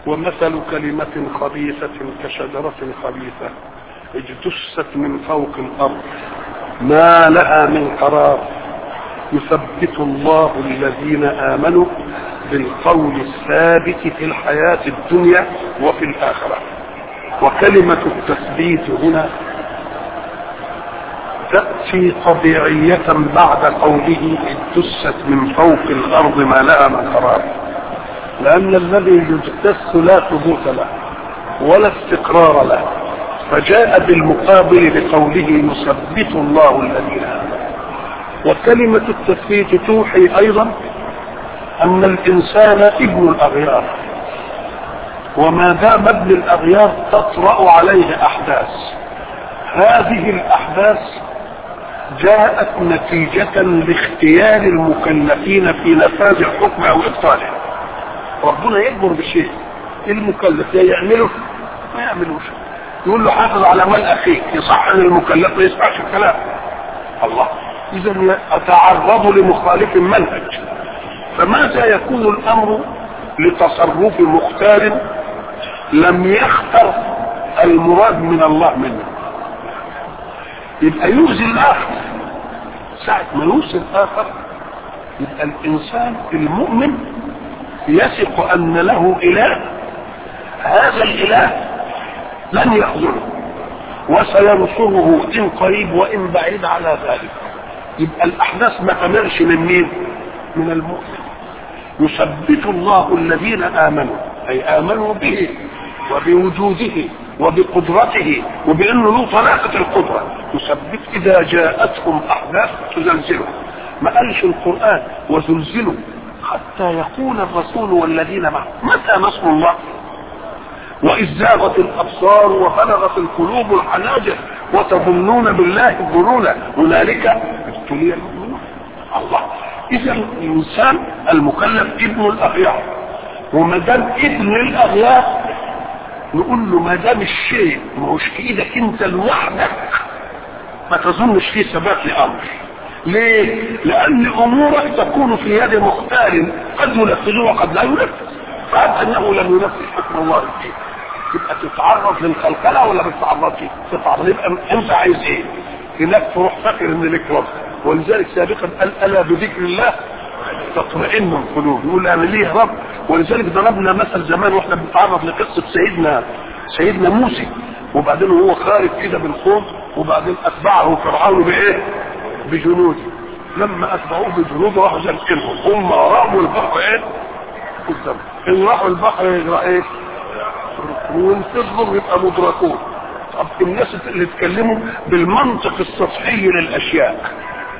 ومثل كلمة خبيثة كشجرة خبيثة اجتثت من فوق الأرض ما لها من قرار يثبت الله الذين آمنوا بالقول الثابت في الحياة الدنيا وفي الآخرة وكلمة التثبيت هنا تأتي طبيعية بعد قوله اجتثت من فوق الأرض ما لها من قرار لأن الذي يجتث لا ثبوت له ولا استقرار له فجاء بالمقابل بقوله يثبت الله الذين آمنوا وكلمة التثبيت توحي أيضا أن الإنسان ابن الأغيار وما دام ابن الأغيار تطرأ عليه أحداث هذه الأحداث جاءت نتيجة لاختيار المكلفين في نفاذ الحكم أو إبطاله ربنا يجبر بشيء المكلف يا يعمله ما يعملوش يقول له حافظ على مال أخيك يصح أن المكلف ما يسمعش الكلام الله إذا أتعرض لمخالف منهج فماذا يكون الأمر لتصرف مختار لم يختر المراد من الله منه يبقى يؤذي الآخر ساعة ما يؤذي الآخر يبقى الإنسان المؤمن يثق أن له إله هذا الإله لن يخذله وسينصره إن قريب وإن بعيد على ذلك يبقى الأحداث ما تمرش من مين؟ من المؤمن يثبت الله الذين آمنوا أي آمنوا به وبوجوده وبقدرته وبأنه له طلاقة القدرة يثبت إذا جاءتهم أحداث تزلزلهم ما قالش القرآن وزلزلوا حتى يقول الرسول والذين معه متى نصر الله وإذ زاغت الأبصار وبلغت القلوب الحناجر وتظنون بالله الظنون هنالك ابتلي المؤمنون الله إذا الإنسان المكلف ابن الأغيار وما دام ابن الأغيار نقول له ما دام الشيء ما هوش في ايدك انت لوحدك ما تظنش فيه ثبات لامر ليه؟ لأن أمورك تكون في يد مختار قد ينفذه وقد لا ينفذ فهذا أنه لم ينفذ حكم الله فيه يبقى تتعرض للخلخلة ولا ما تتعرضش؟ تتعرض يبقى أنت عايز إيه؟ هناك تروح فاكر إن لك رب ولذلك سابقا قال ألا بذكر الله تطمئن القلوب يقول أنا ليه رب ولذلك ضربنا مثل زمان واحنا بنتعرض لقصة سيدنا سيدنا موسى وبعدين هو خارج كده بالخوف وبعدين أتبعه فرعون بإيه؟ بجنوده لما اتبعوه بجنوده راحوا زنقلهم هم راموا البحر ايه قدام ان راحوا البحر يجرى ايه وينفذهم يبقى مدركون طب الناس اللي اتكلموا بالمنطق السطحي للاشياء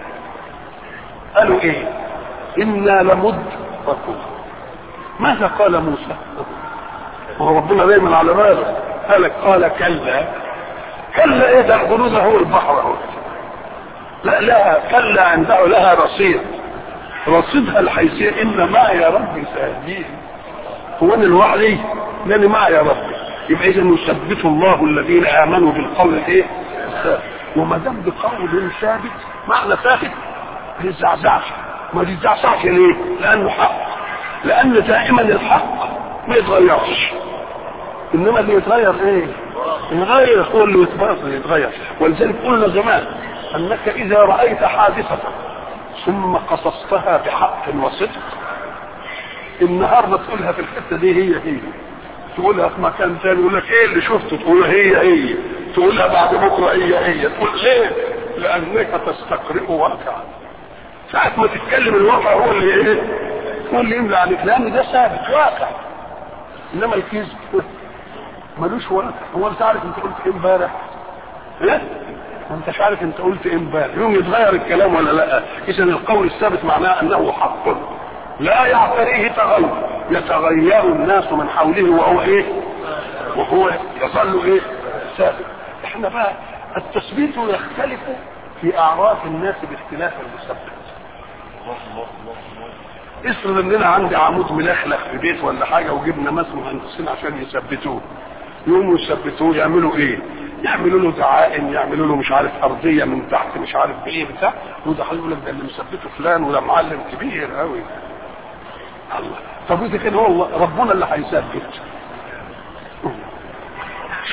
قالوا ايه انا لمدركون ماذا قال موسى وهو ربنا دايما على باله قال قال كلا كلا ايه ده الجنود هو البحر اهو لا لا كلا عنده لها رصيد رصيدها الحيثية إن معي يا ربي سيهدين هو أنا لوحدي لأني معي يا ربي يبقى إذا يثبت الله الذين آمنوا بالقول الإيه؟ الثابت وما دام بقول ثابت معنى ثابت ما يزعزعش ما يزعزعش ليه؟ لأنه حق لأن دائما الحق ما يتغيرش إنما اللي يتغير إيه؟ يتغير هو اللي يتغير يتغير ولذلك قلنا زمان انك اذا رايت حادثه ثم قصصتها بحق وصدق النهارده تقولها في الحته دي هي هي تقولها في مكان ثاني يقول لك ايه اللي شفته تقول هي هي تقولها بعد بكره هي هي تقول ليه؟ لانك تستقرئ واقعا ساعة ما تتكلم الواقع هو اللي ايه؟ هو اللي يملى عليك لان ده ثابت واقع انما الكذب ملوش واقع هو انت عارف انت قلت ايه امبارح؟ ايه؟ ما انتش عارف انت قلت ايه امبارح يوم يتغير الكلام ولا لا اذا القول الثابت معناه انه حق لا يعتريه تغير يتغير الناس من حوله وهو ايه وهو يظل ايه ثابت احنا بقى التثبيت يختلف في اعراف الناس باختلاف المثبت افرض اننا عندي عمود ملخلخ في بيت ولا حاجه وجبنا ناس مهندسين عشان يثبتوه يقوموا يثبتوه يعملوا ايه يعملوا له دعائم يعملوا له مش عارف ارضيه من تحت مش عارف بايه بتاع وده يقول لك ده اللي مثبته فلان وده معلم كبير قوي الله طب اذا كان هو الله ربنا اللي هيثبت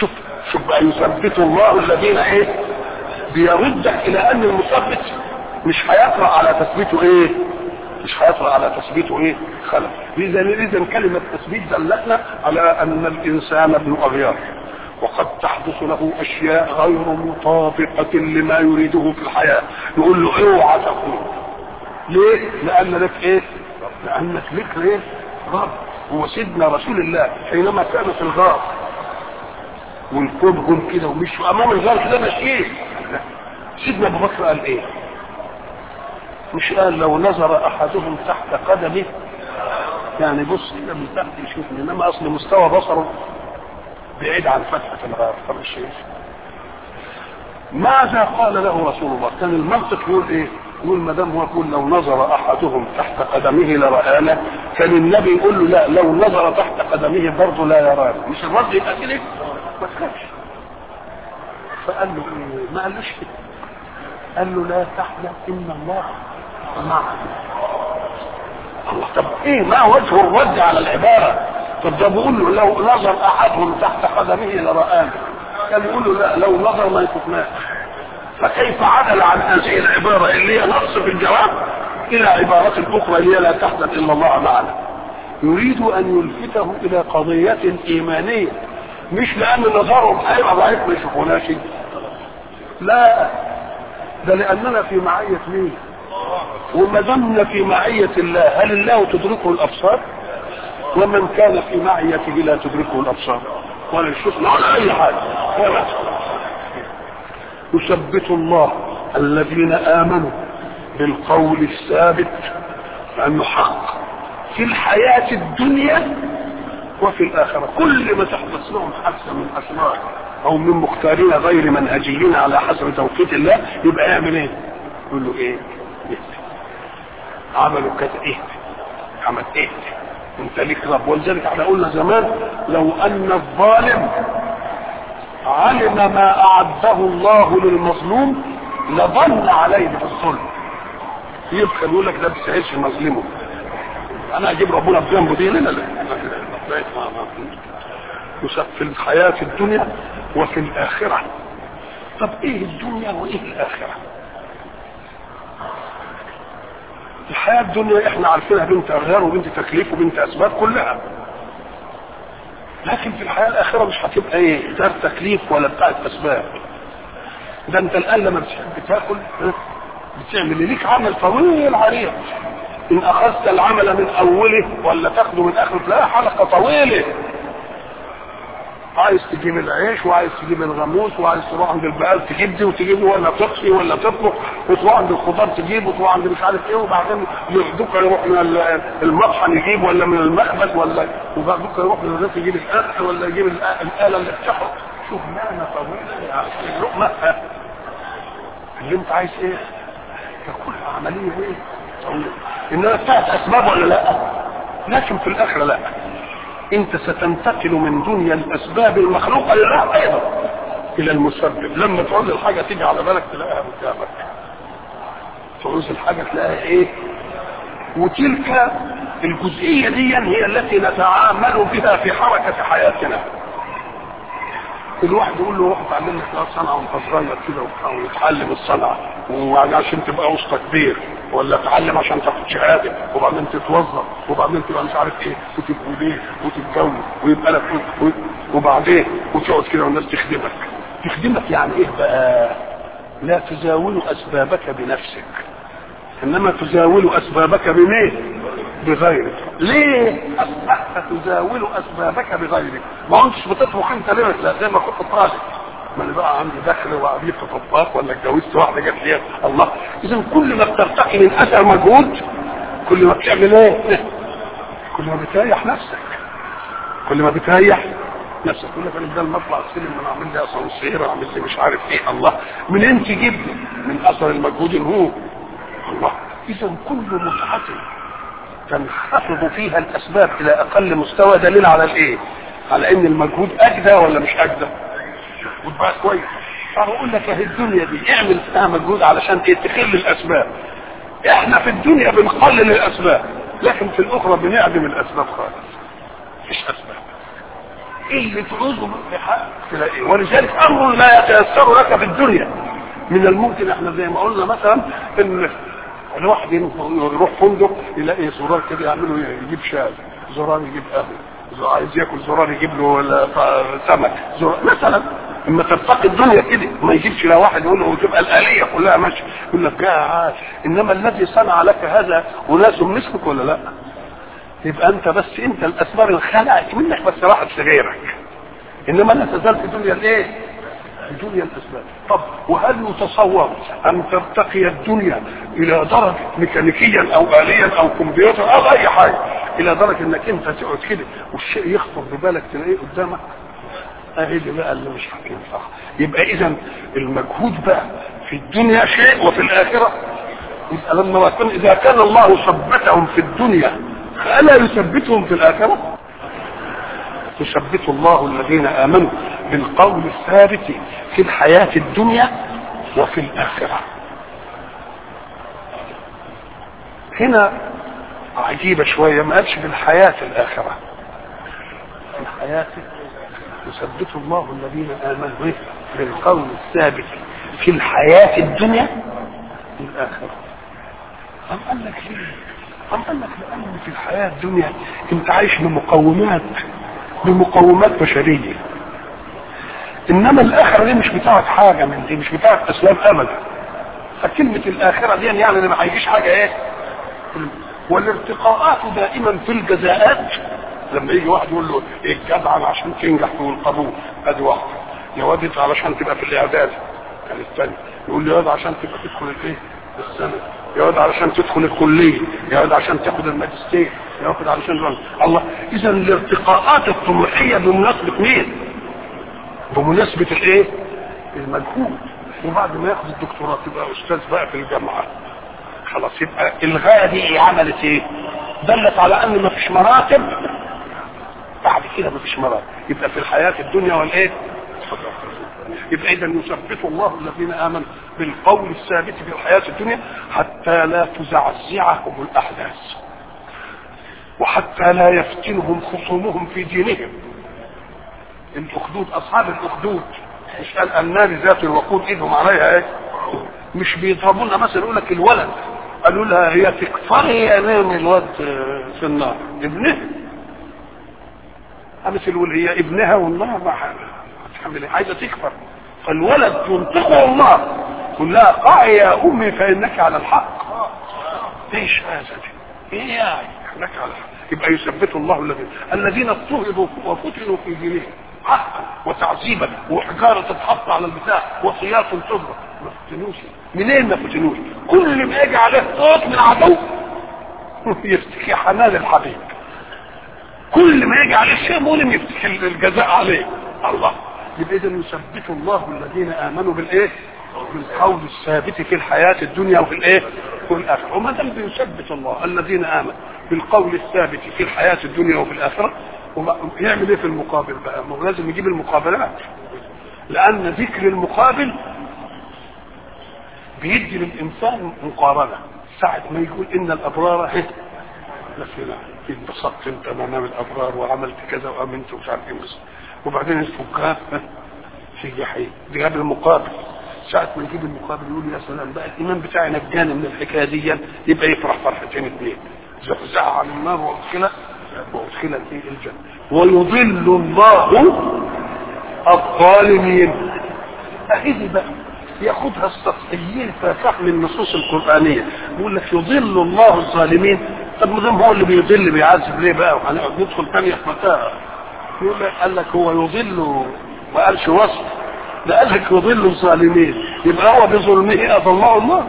شوف شوف بقى يثبت الله الذين ايه بيردك الى ان المثبت مش هيطرأ على تثبيته ايه مش هيطرأ على تثبيته ايه خلق اذا اذا كلمه تثبيت دلتنا على ان الانسان ابن اغيار وقد تحدث له اشياء غير مطابقه لما يريده في الحياه نقول له اوعى تقول ليه لان لك ايه لانك لك ايه رب هو سيدنا رسول الله حينما كان في الغار والكون هم كده ومشوا امام الغار كده ماشيين سيدنا ابو بكر قال ايه مش قال لو نظر احدهم تحت قدمه يعني بص كده من تحت يشوفني انما اصل مستوى بصره بعيد عن فتحه الغار فمش شايف ماذا قال له رسول الله كان المنطق يقول ايه يقول ما دام هو يقول لو نظر احدهم تحت قدمه لرانا كان النبي يقول له لا لو نظر تحت قدمه برضه لا يرانا مش الرد يبقى كده ما تخافش فقال له ايه ما قالوش كده قال له لا تحزن ان الله معنا الله طب ايه ما وجه الرد على العباره طب ده بيقول له لو نظر احدهم تحت قدمه لرانا كان يقول له لا لو نظر ما يشوفناش فكيف عدل عن هذه العبارة اللي هي نقص في الجواب إلى عبارة أخرى اللي هي لا تحزن إلا الله معنا يريد أن يلفته إلى قضية إيمانية مش لأن نظرهم هيبقى ضعيف ما يشوفوناش لا ده لأننا في معية مين وما دمنا في معية الله هل الله تدركه الأبصار ومن كان في معيته لا تدركه الأبصار ولا يشوفنا ولا أي حاجة ولا يثبت الله الذين امنوا بالقول الثابت لانه حق في الحياه الدنيا وفي الاخره كل ما تحدث لهم حادثه من اسرار او من مختارين غير منهجيين على حسب توقيت الله يبقى يعمل ايه؟ يقول له ايه؟ يهدي. عملوا كذا ايه؟ عمل ايه؟ انت ليك رب ولذلك احنا قلنا زمان لو ان الظالم علم ما اعده الله للمظلوم لظن عليه بالظلم يبقى يقول لك ده بيستاهلش مظلمه انا اجيب ربنا بجنبه دي لا لا لا في الحياة الدنيا وفي الآخرة طب ايه الدنيا وايه الآخرة الحياة الدنيا احنا عارفينها بنت أغيار وبنت تكليف وبنت أسباب كلها لكن في الحياه الاخره مش هتبقى ايه دار تكليف ولا بتاعت اسباب ده انت الان لما بتحب تاكل بتعمل اللي ليك عمل طويل عريض ان اخذت العمل من اوله ولا تاخده من اخره تلاقيها حلقه طويله عايز تجيب العيش وعايز تجيب الغموس وعايز تروح عند البقال تجيب دي وتجيب دي ولا تقصي ولا تطبخ وتروح عند الخضار تجيب وتروح عند مش عارف ايه وبعدين ياخدوك يروح من المطحن يجيب ولا من المخبز ولا وبعدوك يروح من الريف يجيب القرح ولا يجيب الاله اللي بتحرق شوف معنى طويله يعني اللقمه اللي انت عايز ايه تاكلها عمليه ايه طويله انها بتاعت اسباب ولا لا لكن في الاخره لا انت ستنتقل من دنيا الاسباب المخلوقه لله ايضا الى المسبب لما تعوز الحاجه تيجي على بالك تلاقيها قدامك تعوز الحاجه تلاقيها ايه وتلك الجزئيه دي هي التي نتعامل بها في حركه حياتنا الواحد يقول له روح اتعلم لك صنعه وانت صغير كده وبتاع ويتعلم الصنعه وعشان تبقى وسط كبير ولا اتعلم عشان تاخد شهاده وبعدين تتوظف وبعدين تبقى مش عارف ايه وتبقى بيه وتتجوز ويبقى لك وبعدين وتقعد كده والناس تخدمك تخدمك يعني ايه بقى؟ لا تزاول اسبابك بنفسك انما تزاول اسبابك بمين؟ بغيرك ليه اصبحت تزاول اسبابك بغيرك ما كنتش بتطبخ انت ليه لا زي ما كنت طالب ما انا بقى عندي دخل وقابلت طباخ ولا اتجوزت واحده جت لي الله اذا كل ما بترتقي من اثر مجهود كل ما بتعمل ايه؟ كل ما بتريح نفسك كل ما بتريح نفسك يقول لك انا بدل ما اطلع السلم انا اعمل لي اسانسير اعمل لي مش عارف ايه الله منين تجيب من اثر المجهود هو الله اذا كل متعه تنخفض فيها الاسباب الى اقل مستوى دليل على الايه؟ على ان المجهود اجدى ولا مش اجدى؟ وتبقى كويس فاقول لك اهي الدنيا دي اعمل فيها مجهود علشان ايه تخل الاسباب احنا في الدنيا بنقلل الاسباب لكن في الاخرى بنعدم الاسباب خالص مفيش اسباب اللي تعوزه في حق تلاقيه ولذلك امر لا يتيسر لك في الدنيا من الممكن احنا زي ما قلنا مثلا ان الواحد يروح فندق يلاقي زرار كده يعملوا يجيب شاي زرار يجيب قهوه عايز ياكل زرار يجيب له سمك زرار مثلا اما ترتقي الدنيا كده ما يجيبش لا واحد يقول له وتبقى الاليه كلها ماشيه يقول لك جاء عاد انما الذي صنع لك هذا اناس مثلك ولا لا؟ يبقى انت بس انت الاسباب اللي خلقت منك بس راحت لغيرك انما لا تزال في دنيا الايه؟ في دنيا الاسباب طب وهل يتصور ان ترتقي الدنيا الى درجه ميكانيكيا او اليا او كمبيوتر او اي حاجه الى درجه انك انت تقعد كده والشيء يخطر ببالك تلاقيه قدامك اهي دي بقى اللي مش هتنفع يبقى اذا المجهود بقى في الدنيا شيء وفي الاخره يبقى لما كان اذا كان الله ثبتهم في الدنيا فالا يثبتهم في الاخره يثبت الله الذين امنوا بالقول الثابت في الحياه الدنيا وفي الاخره هنا عجيبة شوية ما قالش في الحياة الآخرة في الحياة يثبت الله الذين آمنوا بالقول الثابت في الحياة الدنيا والآخرة أم قال لك ليه؟ أم قال لك لأن في الحياة الدنيا أنت عايش بمقومات بمقومات بشرية إنما الآخرة دي مش بتاعت حاجة من دي مش بتاعت أسلام أبدا فكلمة الآخرة دي يعني ما هيجيش حاجة إيه؟ والارتقاءات دائما في الجزاءات لما يجي واحد يقول له ايه الجدع عشان تنجح في القبول ادي واحده يا واد علشان تبقى في الاعداد كان الثاني يقول لي يا واد عشان تبقى تدخل الايه السنه يا واد علشان تدخل الكليه يا واد عشان تاخد الماجستير يا واد علشان الله اذا الارتقاءات الطموحيه بمناسبه مين؟ بمناسبه الايه؟ المجهود وبعد ما ياخد الدكتوراه تبقى استاذ بقى في الجامعه خلاص يبقى الغايه دي عملت ايه؟ دلت على ان ما فيش مراتب بعد كده ما فيش مراتب يبقى في الحياه الدنيا والايه؟ يبقى اذا يثبت الله الذين امنوا بالقول الثابت في الحياه الدنيا حتى لا تزعزعهم الاحداث وحتى لا يفتنهم خصومهم في دينهم الاخدود اصحاب الاخدود مش قال النار ذات الوقود ايدهم عليها ايه مش بيضربونا مثلا يقول لك الولد قالوا لها هي تكفري يا نام الواد في النار ابنها قامت الول هي ابنها والنار ما هتحمل عايزه تكفر فالولد تنطقه النار قل لها قعي يا امي فانك على الحق ايش هذا ايه يعني انك على الحق يبقى يثبت الله الذين الذين اضطهدوا وفتنوا في دينهم حقا وتعذيبا وحجاره تتحط على البتاع وسياط تضرب ما فتنوش منين ما فتنوش كل ما يجي عليه صوت من عدو يفتكي حنان الحبيب كل ما يجي عليه شيء مؤلم يفتكي الجزاء عليه الله يبقى اذا يثبت الله الذين امنوا بالايه؟ بالقول الثابت في الحياه الدنيا وفي الايه؟ وفي الاخره وما دام بيثبت الله الذين امنوا بالقول الثابت في الحياه الدنيا وفي الاخره يعمل ايه في المقابل بقى؟ ما هو لازم يجيب المقابلات لان ذكر المقابل بيدي للانسان مقارنه ساعه ما يقول ان الابرار اهي مثلا انبسطت انت امام الابرار وعملت كذا وامنت ومش عارف ايه وبعدين الفقهاء في جحيم دي جاب المقابل ساعة ما يجيب المقابل يقول يا سلام بقى الإمام بتاعي نجاني من الحكاية دي يبقى يفرح فرحتين اثنين زحزح عن النار وأدخل وأدخل في الجنة ويضل الله الظالمين أهدي بقى ياخدها السطحيين ففهم النصوص القرآنية يقول لك يضل الله الظالمين طب ما دام هو اللي بيضل بيعذب ليه بقى وهنقعد ندخل ثانية في متاهة يقول لك قال لك هو يضل ما قالش وصف ده قال لك يضل الظالمين يبقى هو بظلمه اضله الله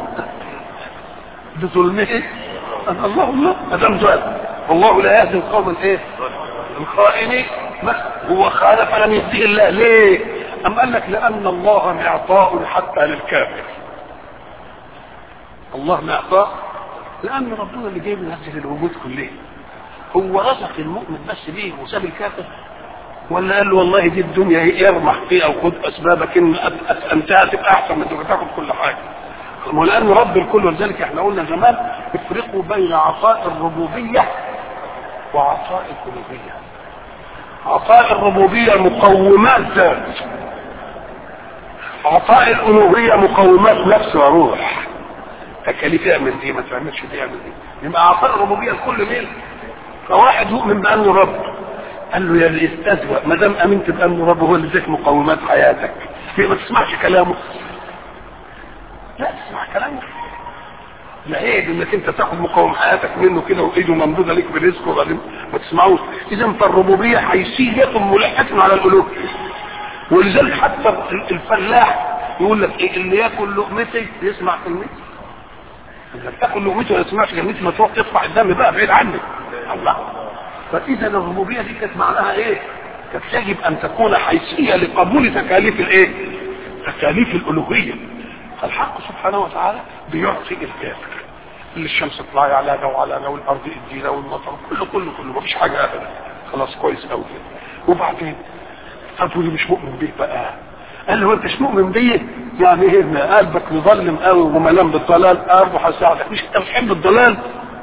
بظلمه اضله الله ما دام ظالم والله لا يهدي القوم الايه؟ الخائنين بس هو خان فلم يهديه الله ليه؟ أم قال لك لأن الله معطاء حتى للكافر الله معطاء لأن ربنا اللي جايب نفسه الوجود كله هو رزق المؤمن بس بيه وساب الكافر ولا قال له والله دي الدنيا يرمح فيها وخد اسبابك ان انتهى تبقى احسن من انك تاخد كل حاجه ولان رب الكل ولذلك احنا قلنا زمان افرقوا بين عطاء الربوبيه وعطاء الالوهيه عطاء الربوبية مقومات ذات عطاء الألوهية مقومات نفس وروح تكاليف اعمل دي ما تعملش دي اعمل دي يبقى عطاء الربوبية لكل مين فواحد يؤمن بأنه رب قال له يا الاستاذ ما دام امنت بأنه رب هو اللي اداك مقومات حياتك ما تسمعش كلامه لا تسمع كلامه لا عيب انك انت تاخد مقاوم حياتك منه كده وايده ممدوده لك برزقه وبعدين ما تسمعوش اذا فالربوبيه حيثيه ملحه على الالوهيه ولذلك حتى الفلاح يقول لك ايه اللي ياكل لقمتي يسمع كلمتي اذا تاكل لقمتي ولا تسمعش كلمتي ما تروح ترفع الدم بقى بعيد عنك الله فاذا الربوبيه دي كانت معناها ايه؟ كانت يجب ان تكون حيثيه لقبول تكاليف الايه؟ تكاليف الالوهيه فالحق سبحانه وتعالى بيعطي الكافر اللي الشمس تطلعي على ده وعلى ده والارض ادينا والمطر كله كله كله مفيش حاجه ابدا خلاص كويس قوي كده وبعدين طب واللي مش مؤمن بيه بقى قال له انت مش مؤمن بيه يعني ايه ان قلبك مظلم قوي وملام بالضلال ارجو هساعدك مش انت بتحب الضلال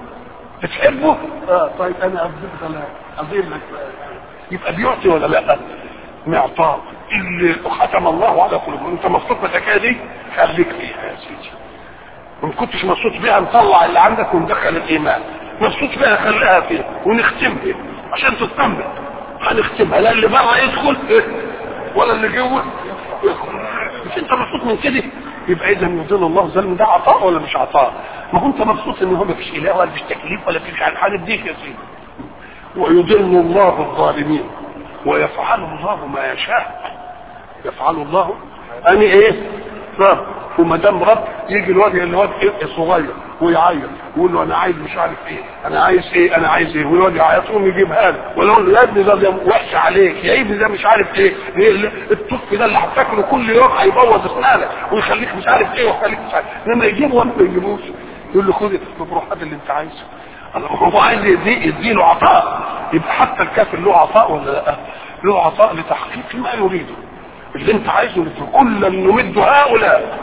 بتحبه اه طيب انا ابديك ضلال اضيف لك يبقى بيعطي ولا لا معطاء اللي ختم الله على قلوبهم انت مبسوط بالحكايه دي خليك فيها يا سيدي وان كنتش مبسوط بيها نطلع اللي عندك وندخل الايمان مبسوط بيها خليها فيها ونختمها عشان تطمن هنختمها لا اللي بره يدخل ولا اللي جوه يدخل مش انت مبسوط من كده يبقى اذا يضل الله ظلم ده عطاء ولا مش عطاء ما هو انت مبسوط ان هو ما فيش اله ولا فيش تكليف ولا فيش حاجه هنديك يا سيدي ويضل الله الظالمين ويفعل الله ما يشاء يفعل الله اني ايه رب وما دام رب يجي الواد الواد إيه صغير ويعيط يقول له انا عايز مش عارف ايه انا عايز ايه انا عايز ايه والواد يعيط يقوم يجيبها له ولا يقول له يا ابني ده وحش عليك يا ابني ده مش عارف ايه, إيه الطف ده اللي هتاكله كل يوم هيبوظ اسنانك ويخليك مش عارف ايه ويخليك مش عارف لما يجيبه ولا ما يجيبوش يقول له خد روح هذا اللي انت عايزه هو عايز يدي يديله عطاء يبقى حتى الكافر له عطاء ولا لا له عطاء لتحقيق ما يريده اللي انت عايزه كلا نمد هؤلاء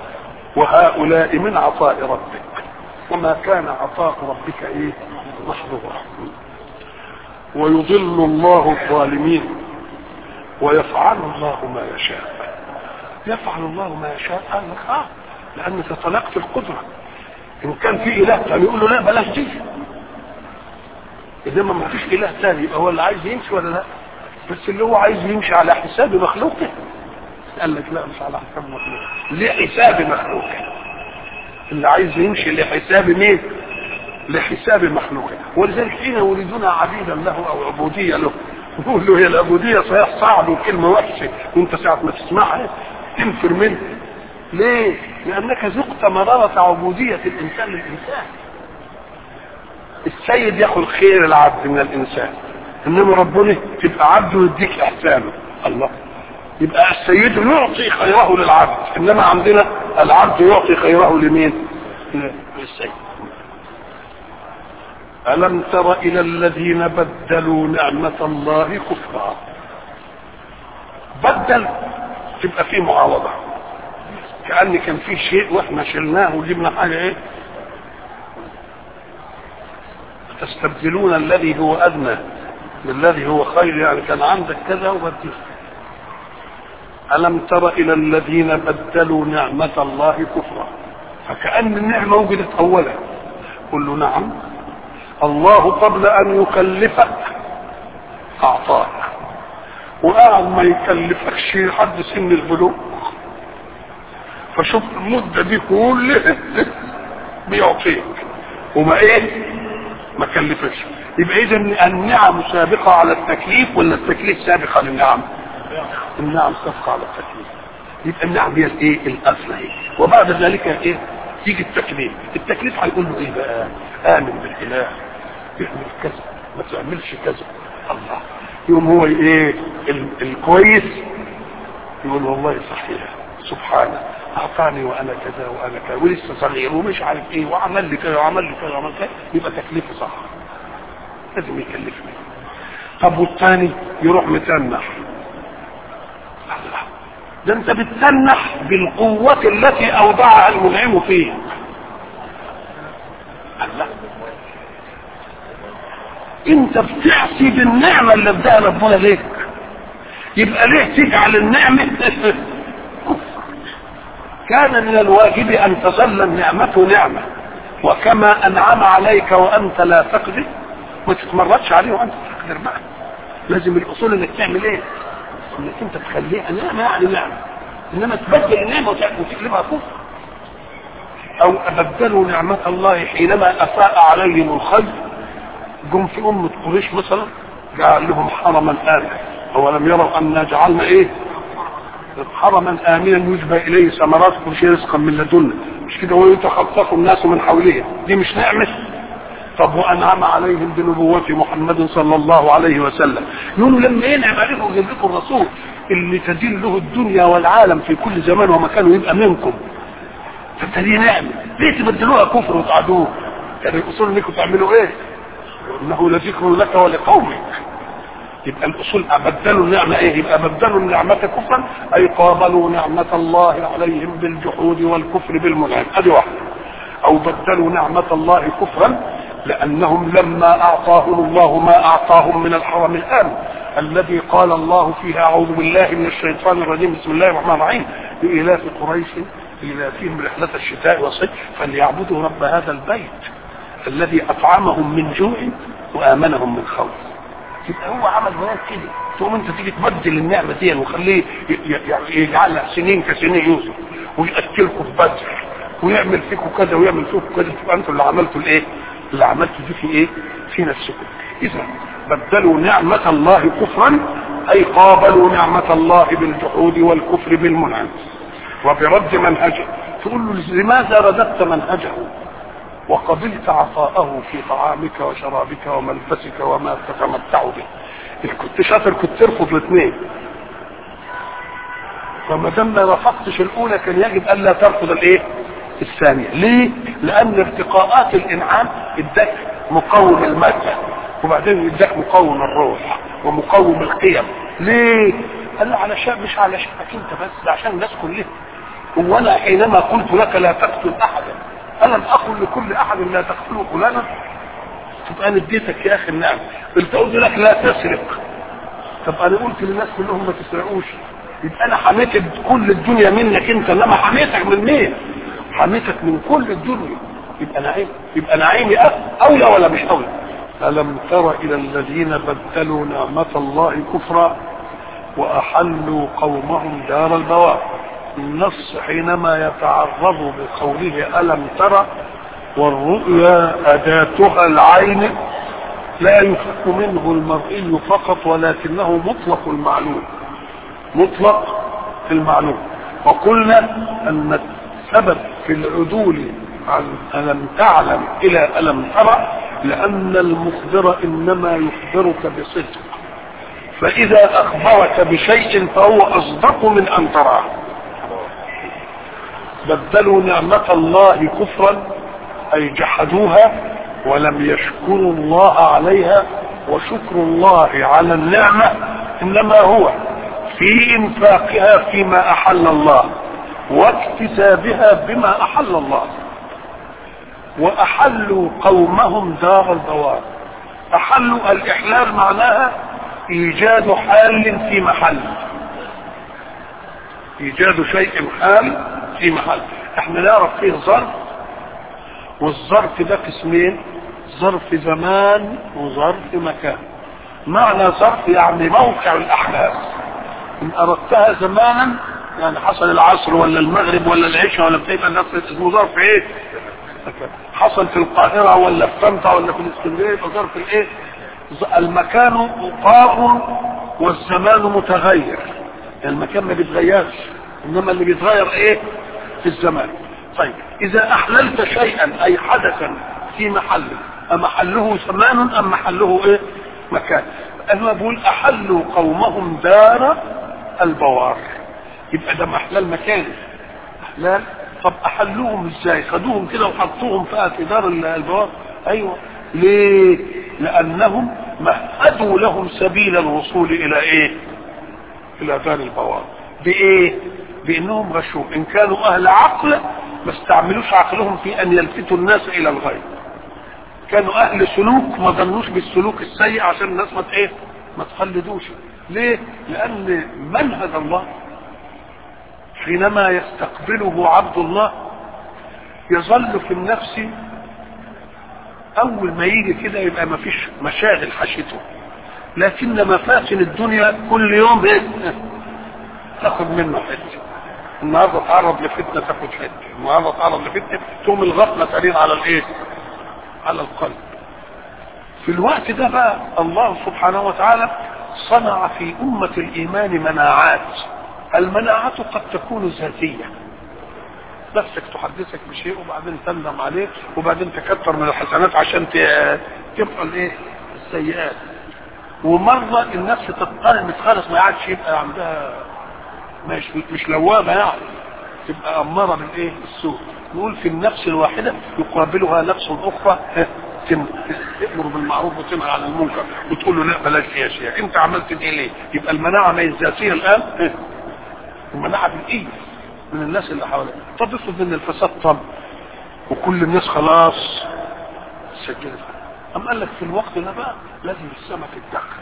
وهؤلاء من عطاء ربك وما كان عطاء ربك ايه محظورا ويضل الله الظالمين ويفعل الله ما يشاء يفعل الله ما يشاء قال لك اه لانك طلقت القدره ان كان في اله ثاني يقول له لا بلاش دي انما ما فيش اله ثاني يبقى هو اللي عايز يمشي ولا لا بس اللي هو عايز يمشي على حساب مخلوقه قال لك لا مش على حساب مخلوقه لحساب مخلوقه اللي عايز يمشي لحساب مين لحساب مخلوقه ولذلك حين يريدون عبيدا له او عبوديه له يقول له هي العبوديه صحيح صعب وكلمه وحشه وانت ساعه ما تسمعها تنفر منها ليه؟ لأنك ذقت مرارة عبودية الإنسان للإنسان. السيد ياخذ خير العبد من الإنسان. إنما ربنا تبقى عبد ويديك إحسانه. الله. يبقى السيد يعطي خيره للعبد، إنما عندنا العبد يعطي خيره لمين؟ للسيد. ألم تر إلى الذين بدلوا نعمة الله كفرا. بدل تبقى فيه معاوضة. كأن كان في شيء واحنا شلناه وجبنا حاجة ايه تستبدلون الذي هو ادنى بالذي هو خير يعني كان عندك كذا وبدل ألم تر إلى الذين بدلوا نعمة الله كفرا فكأن النعمة وجدت أولا قل له نعم الله قبل أن يكلفك أعطاك وقاعد ما يكلفكش لحد سن البلوغ فشوف المدة دي كلها بيعطيك وما ايه ما كلفش يبقى اذا النعم سابقة على التكليف ولا التكليف سابقة للنعم النعم سابقة على التكليف يبقى النعم هي الايه الاصل ايه وبعد ذلك ايه يجي التكليف التكليف هيقول له ايه بقى امن بالاله اعمل كذا ما تعملش كذا الله يوم هو ايه الكويس يقول والله صحيح سبحانه اعطاني وانا كذا وانا كذا ولسه صغير ومش عارف ايه وعمل لي كذا وعمل لي كذا وعمل كذا يبقى تكليفه صح لازم يكلفني طب والثاني يروح متنح الله ده انت بتتنح بالقوة التي اودعها المنعم فيه الله انت بتعصي بالنعمة اللي اداها ربنا ليك يبقى ليه تجعل النعمة كان من الواجب ان تظل النعمة نعمة وكما انعم عليك وانت لا تقدر ما تتمردش عليه وانت تقدر معه لازم الاصول انك تعمل ايه انك انت تخليها نعمة يعني نعمة انما تبدل النعمة وتقلبها كفر او ابدلوا نعمة الله حينما اساء عليهم الخير جم في أمة قريش مثلا جعل لهم حرما آمنا أولم يروا أنا جعلنا إيه حرما آمنا يجبى إليه ثمرات كل شيء رزقا من لدنا مش كده ويتخطف الناس من حولهم دي مش نعمة طب وأنعم عليهم بنبوة محمد صلى الله عليه وسلم يقولوا لما ينعم عليكم ويجيب لكم الرسول اللي تدين له الدنيا والعالم في كل زمان ومكان ويبقى منكم فانت دي نعمة ليه تبدلوها كفر وتعدوه كان الأصول انكم تعملوا ايه انه لذكر لك ولقومك يبقى الاصول بدلوا النعمه ايه يبقى بدلوا النعمه كفرا اي قابلوا نعمه الله عليهم بالجحود والكفر بالمنعم ادي واحده او بدلوا نعمه الله كفرا لانهم لما اعطاهم الله ما اعطاهم من الحرم الامن الذي قال الله فيها اعوذ بالله من الشيطان الرجيم بسم الله الرحمن الرحيم لإلاف قريش إلافهم رحلة الشتاء والصيف فليعبدوا رب هذا البيت الذي اطعمهم من جوع وامنهم من خوف يبقى هو عمل هناك كده تقوم انت تيجي تبدل النعمه دي وخليه يجعلها سنين كسنين يوسف وياكلكم في بدر ويعمل فيكم كذا ويعمل فيكم كذا تبقى انتوا اللي عملتوا الايه؟ اللي عملتوا دي في ايه؟ في نفسكم اذا بدلوا نعمه الله كفرا اي قابلوا نعمه الله بالجحود والكفر بالمنعم وبرد منهجه تقول له لماذا رددت منهجه وقبلت عطاءه في طعامك وشرابك وملبسك وما تتمتع به إن كنت شاطر كنت ترفض الاثنين فما دام ما رفضتش الاولى كان يجب الا ترفض الايه الثانيه ليه لان ارتقاءات الانعام اداك مقوم الماده وبعدين اداك مقوم الروح ومقوم القيم ليه قال له علشان مش علشانك انت بس ده عشان الناس كلها وانا حينما قلت لك لا تقتل احدا الم اقل لكل احد لا تقتلوا فلانا طب انا اديتك يا اخي النعم قلت قلت لك لا تسرق طب انا قلت للناس كلهم ما تسرقوش يبقى انا حميت كل الدنيا منك انت انما حميتك من مين حميتك من كل الدنيا يبقى نعيم يبقى نعيمي اولى ولا مش اولى الم تر الى الذين بدلوا نعمه الله كفرا واحلوا قومهم دار البوار النص حينما يتعرض بقوله ألم ترى والرؤيا أداتها العين لا يفك منه المرئي فقط ولكنه مطلق المعلوم مطلق في المعلوم وقلنا أن السبب في العدول عن ألم تعلم إلى ألم ترى لأن المخبر إنما يخبرك بصدق فإذا أخبرك بشيء فهو أصدق من أن تراه بدلوا نعمة الله كفرا أي جحدوها ولم يشكروا الله عليها وشكر الله على النعمة إنما هو في إنفاقها فيما أحل الله واكتسابها بما أحل الله وأحلوا قومهم دار البوار أحلوا الإحلال معناها إيجاد حال في محل إيجاد شيء حال في محل احنا نعرف فيه ظرف والظرف ده قسمين ظرف زمان وظرف مكان معنى ظرف يعني موقع الاحداث ان اردتها زمانا يعني حصل العصر ولا المغرب ولا العشاء ولا بتبقى الناس اسمه ظرف ايه حصل في القاهرة ولا في طنطا ولا في الاسكندرية يبقى ظرف الايه المكان مقام والزمان متغير المكان ما بيتغيرش انما اللي بيتغير ايه في الزمان طيب اذا احللت شيئا اي حدثا في محله امحله زمان ام محله ايه مكان انا بقول احلوا قومهم دار البوار يبقى ده محلال مكاني احلال طب احلوهم ازاي خدوهم كده وحطوهم فيها في دار البوار ايوه ليه لانهم مهدوا لهم سبيل الوصول الى ايه الى دار البوار بايه بانهم غشوا ان كانوا اهل عقل ما استعملوش عقلهم في ان يلفتوا الناس الى الغيب كانوا اهل سلوك ما ظنوش بالسلوك السيء عشان الناس ما ايه ما تقلدوش ليه لان منهج الله حينما يستقبله عبد الله يظل في النفس اول ما يجي كده يبقى ما فيش مشاغل حشته لكن مفاتن الدنيا كل يوم ايه تاخد منه حته النهارده تعرض لفتنه تاخد حته النهارده تعرض لفتنه تقوم الغفله ترين على الايه على القلب في الوقت ده بقى الله سبحانه وتعالى صنع في أمة الإيمان مناعات المناعات قد تكون ذاتية نفسك تحدثك بشيء وبعدين تندم عليه وبعدين تكتر من الحسنات عشان تبقى الايه السيئات ومرة النفس تضطرب خالص ما عادش يبقى عندها مش مش لوامة يعني تبقى أمارة بالايه السوء نقول في النفس الواحدة يقابلها نفس أخرى تأمر بالمعروف وتنهى عن المنكر وتقول له لا بلاش يا شيخ انت عملت دي ليه يبقى المناعة ما الذاتية الآن المناعة بالإيه من الناس اللي حواليك طب افرض ان الفساد طب وكل الناس خلاص سجلت أم قال لك في الوقت ده بقى لازم السماء تتدخل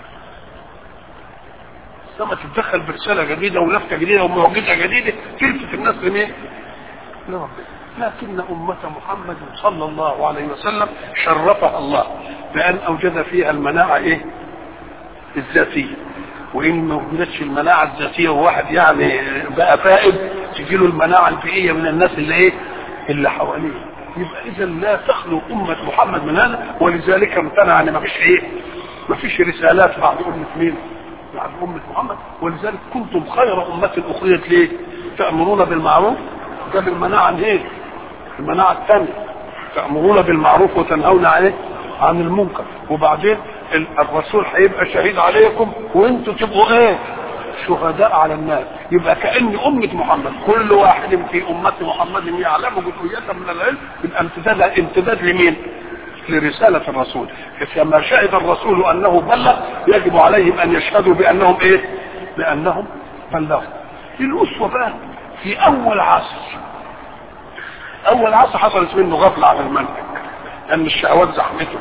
السماء تتدخل برسالة جديدة ولفتة جديدة ومعجزة جديدة تلفت الناس لمين؟ لربنا لكن أمة محمد صلى الله عليه وسلم شرفها الله بأن أوجد فيها المناعة إيه؟ الذاتية وإن ما وجدتش المناعة الذاتية وواحد يعني بقى فائد تجي له المناعة البيئية من الناس اللي إيه؟ اللي حواليه يبقى إذا لا تخلو أمة محمد من هذا ولذلك امتنع أن ما فيش إيه؟ ما فيش رسالات بعد أمة مين؟ بعد أمة محمد ولذلك كنتم خير أمة أخرجت ليه؟ تأمرون بالمعروف ده بالمناعة ايه؟ المناعة الثانية تأمرون بالمعروف وتنهون عليه عن المنكر وبعدين الرسول هيبقى شهيد عليكم وانتوا تبقوا ايه؟ شهداء على الناس يبقى كأن أمة محمد كل واحد في أمة محمد يعلم جزئية من العلم يبقى امتداد امتداد لمين؟ لرسالة الرسول كما شهد الرسول أنه بلغ يجب عليهم أن يشهدوا بأنهم إيه؟ بأنهم بلغوا الأسوة بقى في أول عصر أول عصر حصلت منه غفلة عن المنهج لأن الشهوات زحمته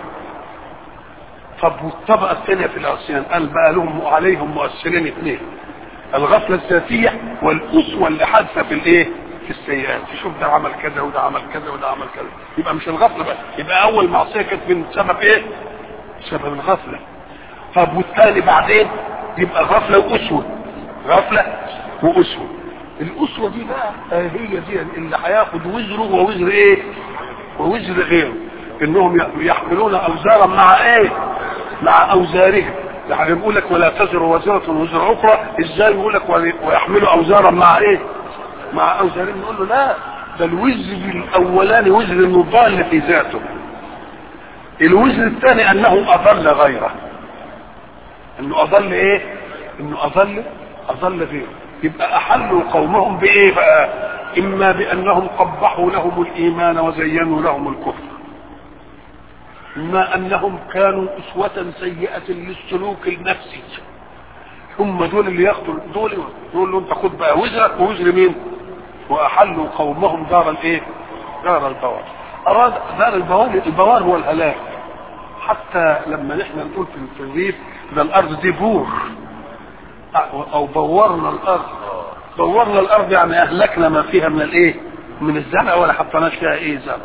طب والطبقة الثانية في العصيان قال بقى لهم عليهم مؤثرين اثنين الغفلة الذاتية والأسوة اللي حادثة في الإيه؟ في السيئات تشوف ده عمل كذا وده عمل كذا وده عمل كذا يبقى مش الغفلة بس يبقى أول معصية كانت من سبب إيه؟ سبب الغفلة طب والثاني بعدين يبقى غفلة وأسوة غفلة وأسوة الأسوة دي بقى هي دي اللي هياخد وزره ووزر إيه؟ ووزر غيره إنهم يحملون أوزارا مع إيه؟ مع أوزارهم يعني بيقول لك ولا تزر وزرة وزر أخرى إزاي يقول لك ويحملوا أوزارا مع إيه؟ مع أوزارهم نقول له لا ده الوزر الأولاني وزر إنه ضال في ذاته الوزر الثاني أنه أضل غيره إنه أضل إيه؟ إنه أضل أضل غيره يبقى أحلوا قومهم بإيه بقى؟ إما بأنهم قبحوا لهم الإيمان وزينوا لهم الكفر إما أنهم كانوا أسوة سيئة للسلوك النفسي هم دول اللي ياخدوا دول دول له أنت خد بقى وزرك ووزر مين؟ وأحلوا قومهم دار الإيه؟ دار البوار أراد دار البوار البوار هو الهلاك حتى لما نحن نقول في الريف ده الأرض دي بور او بورنا الارض بورنا الارض يعني اهلكنا ما فيها من الايه من الزرع ولا حطيناش فيها ايه زرع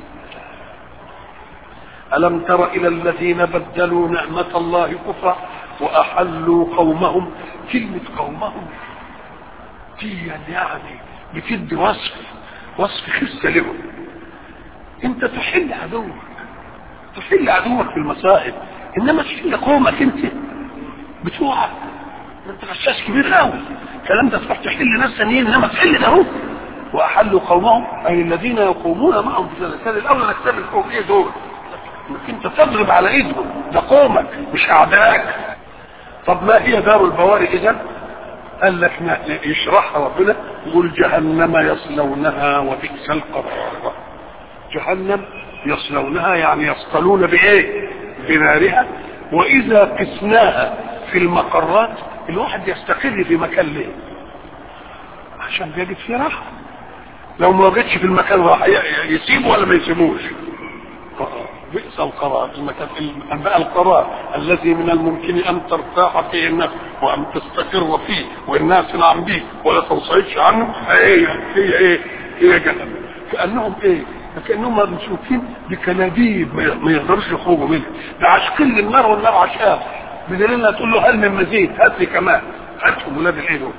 الم تر الى الذين بدلوا نعمه الله كفرا واحلوا قومهم كلمه قومهم دي يعني بتدي وصف وصف خسه لهم انت تحل عدوك تحل عدوك في المصائب انما تحل قومك انت بتوعك انت غشاش كبير قوي الكلام ده تروح تحل ناس ثانيين انما تحل ده هو واحلوا قومهم اي الذين يقومون معهم في ذلك كان الاولى انك تعمل قوم ايه دول انك انت تضرب على ايدهم ده قومك مش اعدائك طب ما هي دار البواري اذا قال لك يشرحها ربنا يقول جهنم يصلونها وبئس القرار جهنم يصلونها يعني يصطلون بايه بنارها واذا قسناها في المقرات الواحد يستقر في مكان ليه عشان بيجد فيه راحه لو ما وجدش في المكان راحه يسيبه ولا ما يسيبوش بئس القرار المكان بقى القرار الذي من الممكن ان ترتاح فيه النفس وان تستقر فيه والناس تنعم به ولا تنصرفش عنه هي هي ايه هي جهنم كانهم ايه كانهم ممسوكين بكناديب ما يقدروش يخرجوا منها ده عاشقين للنار والنار عشقان بدليل انها تقول له هل من مزيد هات لي كمان هاتهم ولاد الايه دول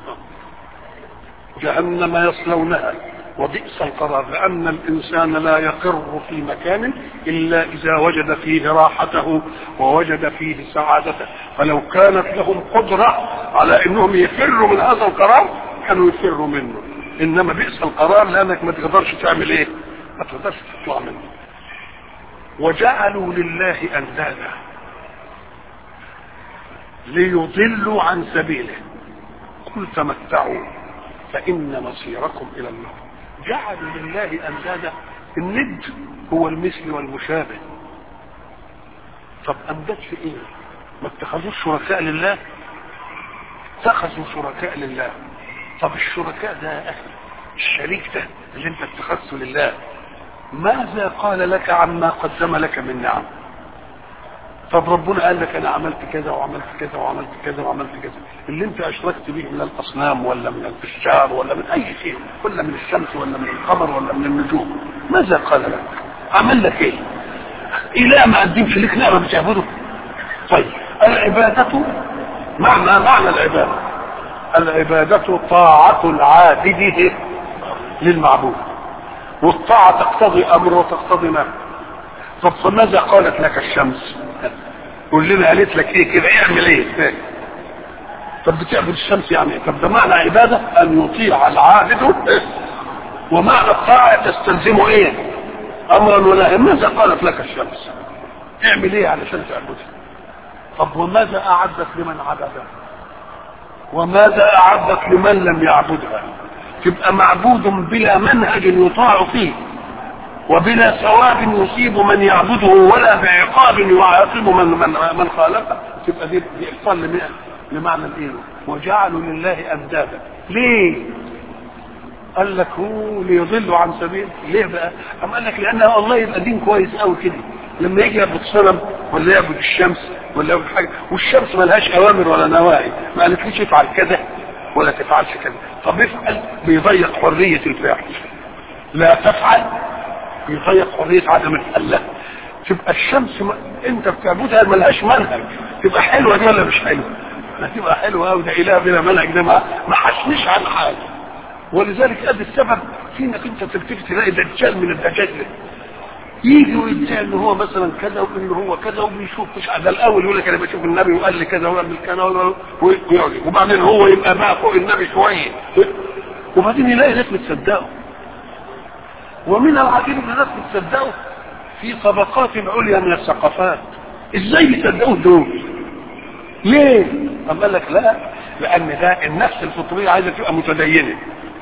جهنم يصلونها وبئس القرار لأن الإنسان لا يقر في مكان إلا إذا وجد فيه راحته ووجد فيه سعادته فلو كانت لهم قدرة على أنهم يفروا من هذا القرار كانوا يفروا منه إنما بئس القرار لأنك ما تقدرش تعمل إيه ما تقدرش تطلع منه وجعلوا لله أندادا ليضلوا عن سبيله قل تمتعوا فإن مصيركم إلى النار جعلوا لله أندادا الند هو المثل والمشابه طب أنداد في إيه؟ ما اتخذوش شركاء لله اتخذوا شركاء لله طب الشركاء ده يا أخي الشريك ده اللي أنت اتخذته لله ماذا قال لك عما قدم لك من نعم طب ربنا قال لك انا عملت كذا وعملت كذا وعملت كذا وعملت كذا اللي انت اشركت به من الاصنام ولا من الفشار ولا من اي شيء ولا من الشمس ولا من القمر ولا من النجوم ماذا قال لك عمل لك ايه اله ما قدمش لك نعمه بتعبده طيب العباده معنى معنى العباده العباده طاعه العابد للمعبود والطاعه تقتضي امر وتقتضي نهي طب فماذا قالت لك الشمس قول لنا قالت لك ايه كده اعمل ايه طب بتعبد الشمس يعني طب ده معنى عباده ان يطيع العابد ومعنى الطاعه تستلزمه ايه امرا ولا ماذا قالت لك الشمس اعمل ايه علشان تعبدها طب وماذا اعدت لمن عبدها وماذا اعدت لمن لم يعبدها تبقى معبود بلا منهج يطاع فيه وبلا ثواب يصيب من يعبده ولا بعقاب يعاقب من من من خالفه تبقى دي دي احصال لمعنى الايه وجعلوا لله اندادا ليه قال لك هو ليضلوا عن سبيل ليه بقى أم قال لك لانه الله يبقى دين كويس قوي كده لما يجي يعبد صنم ولا يعبد الشمس ولا يعبد حاجه والشمس ملهاش اوامر ولا نواهي ما قالتليش افعل كذا ولا تفعلش كذا طب افعل بيضيق حريه الفعل لا تفعل يضيق حريه عدم الفعل تبقى الشمس ما انت بتعبدها ملهاش منهج تبقى حلوه دي ولا مش حلوه؟ هتبقى حلوه قوي ده اله بلا منهج ده ما ما حسنش عن حاجه ولذلك ادي السبب في انك انت تلتفت تلاقي دجال من الدجاج ده يجي ويدعي ان هو مثلا كذا وان هو كذا وبيشوف مش ده الاول يقول لك انا بشوف النبي وقال لي كذا وقال لي كذا ويقعد وبعدين هو يبقى بقى فوق النبي شويه وبعدين يلاقي ناس بتصدقه ومن العجيب ان الناس بتصدقه في طبقات عليا من الثقافات ازاي يصدقوه دول ليه أم قال لك لا لان ده النفس الفطريه عايزه تبقى متدينه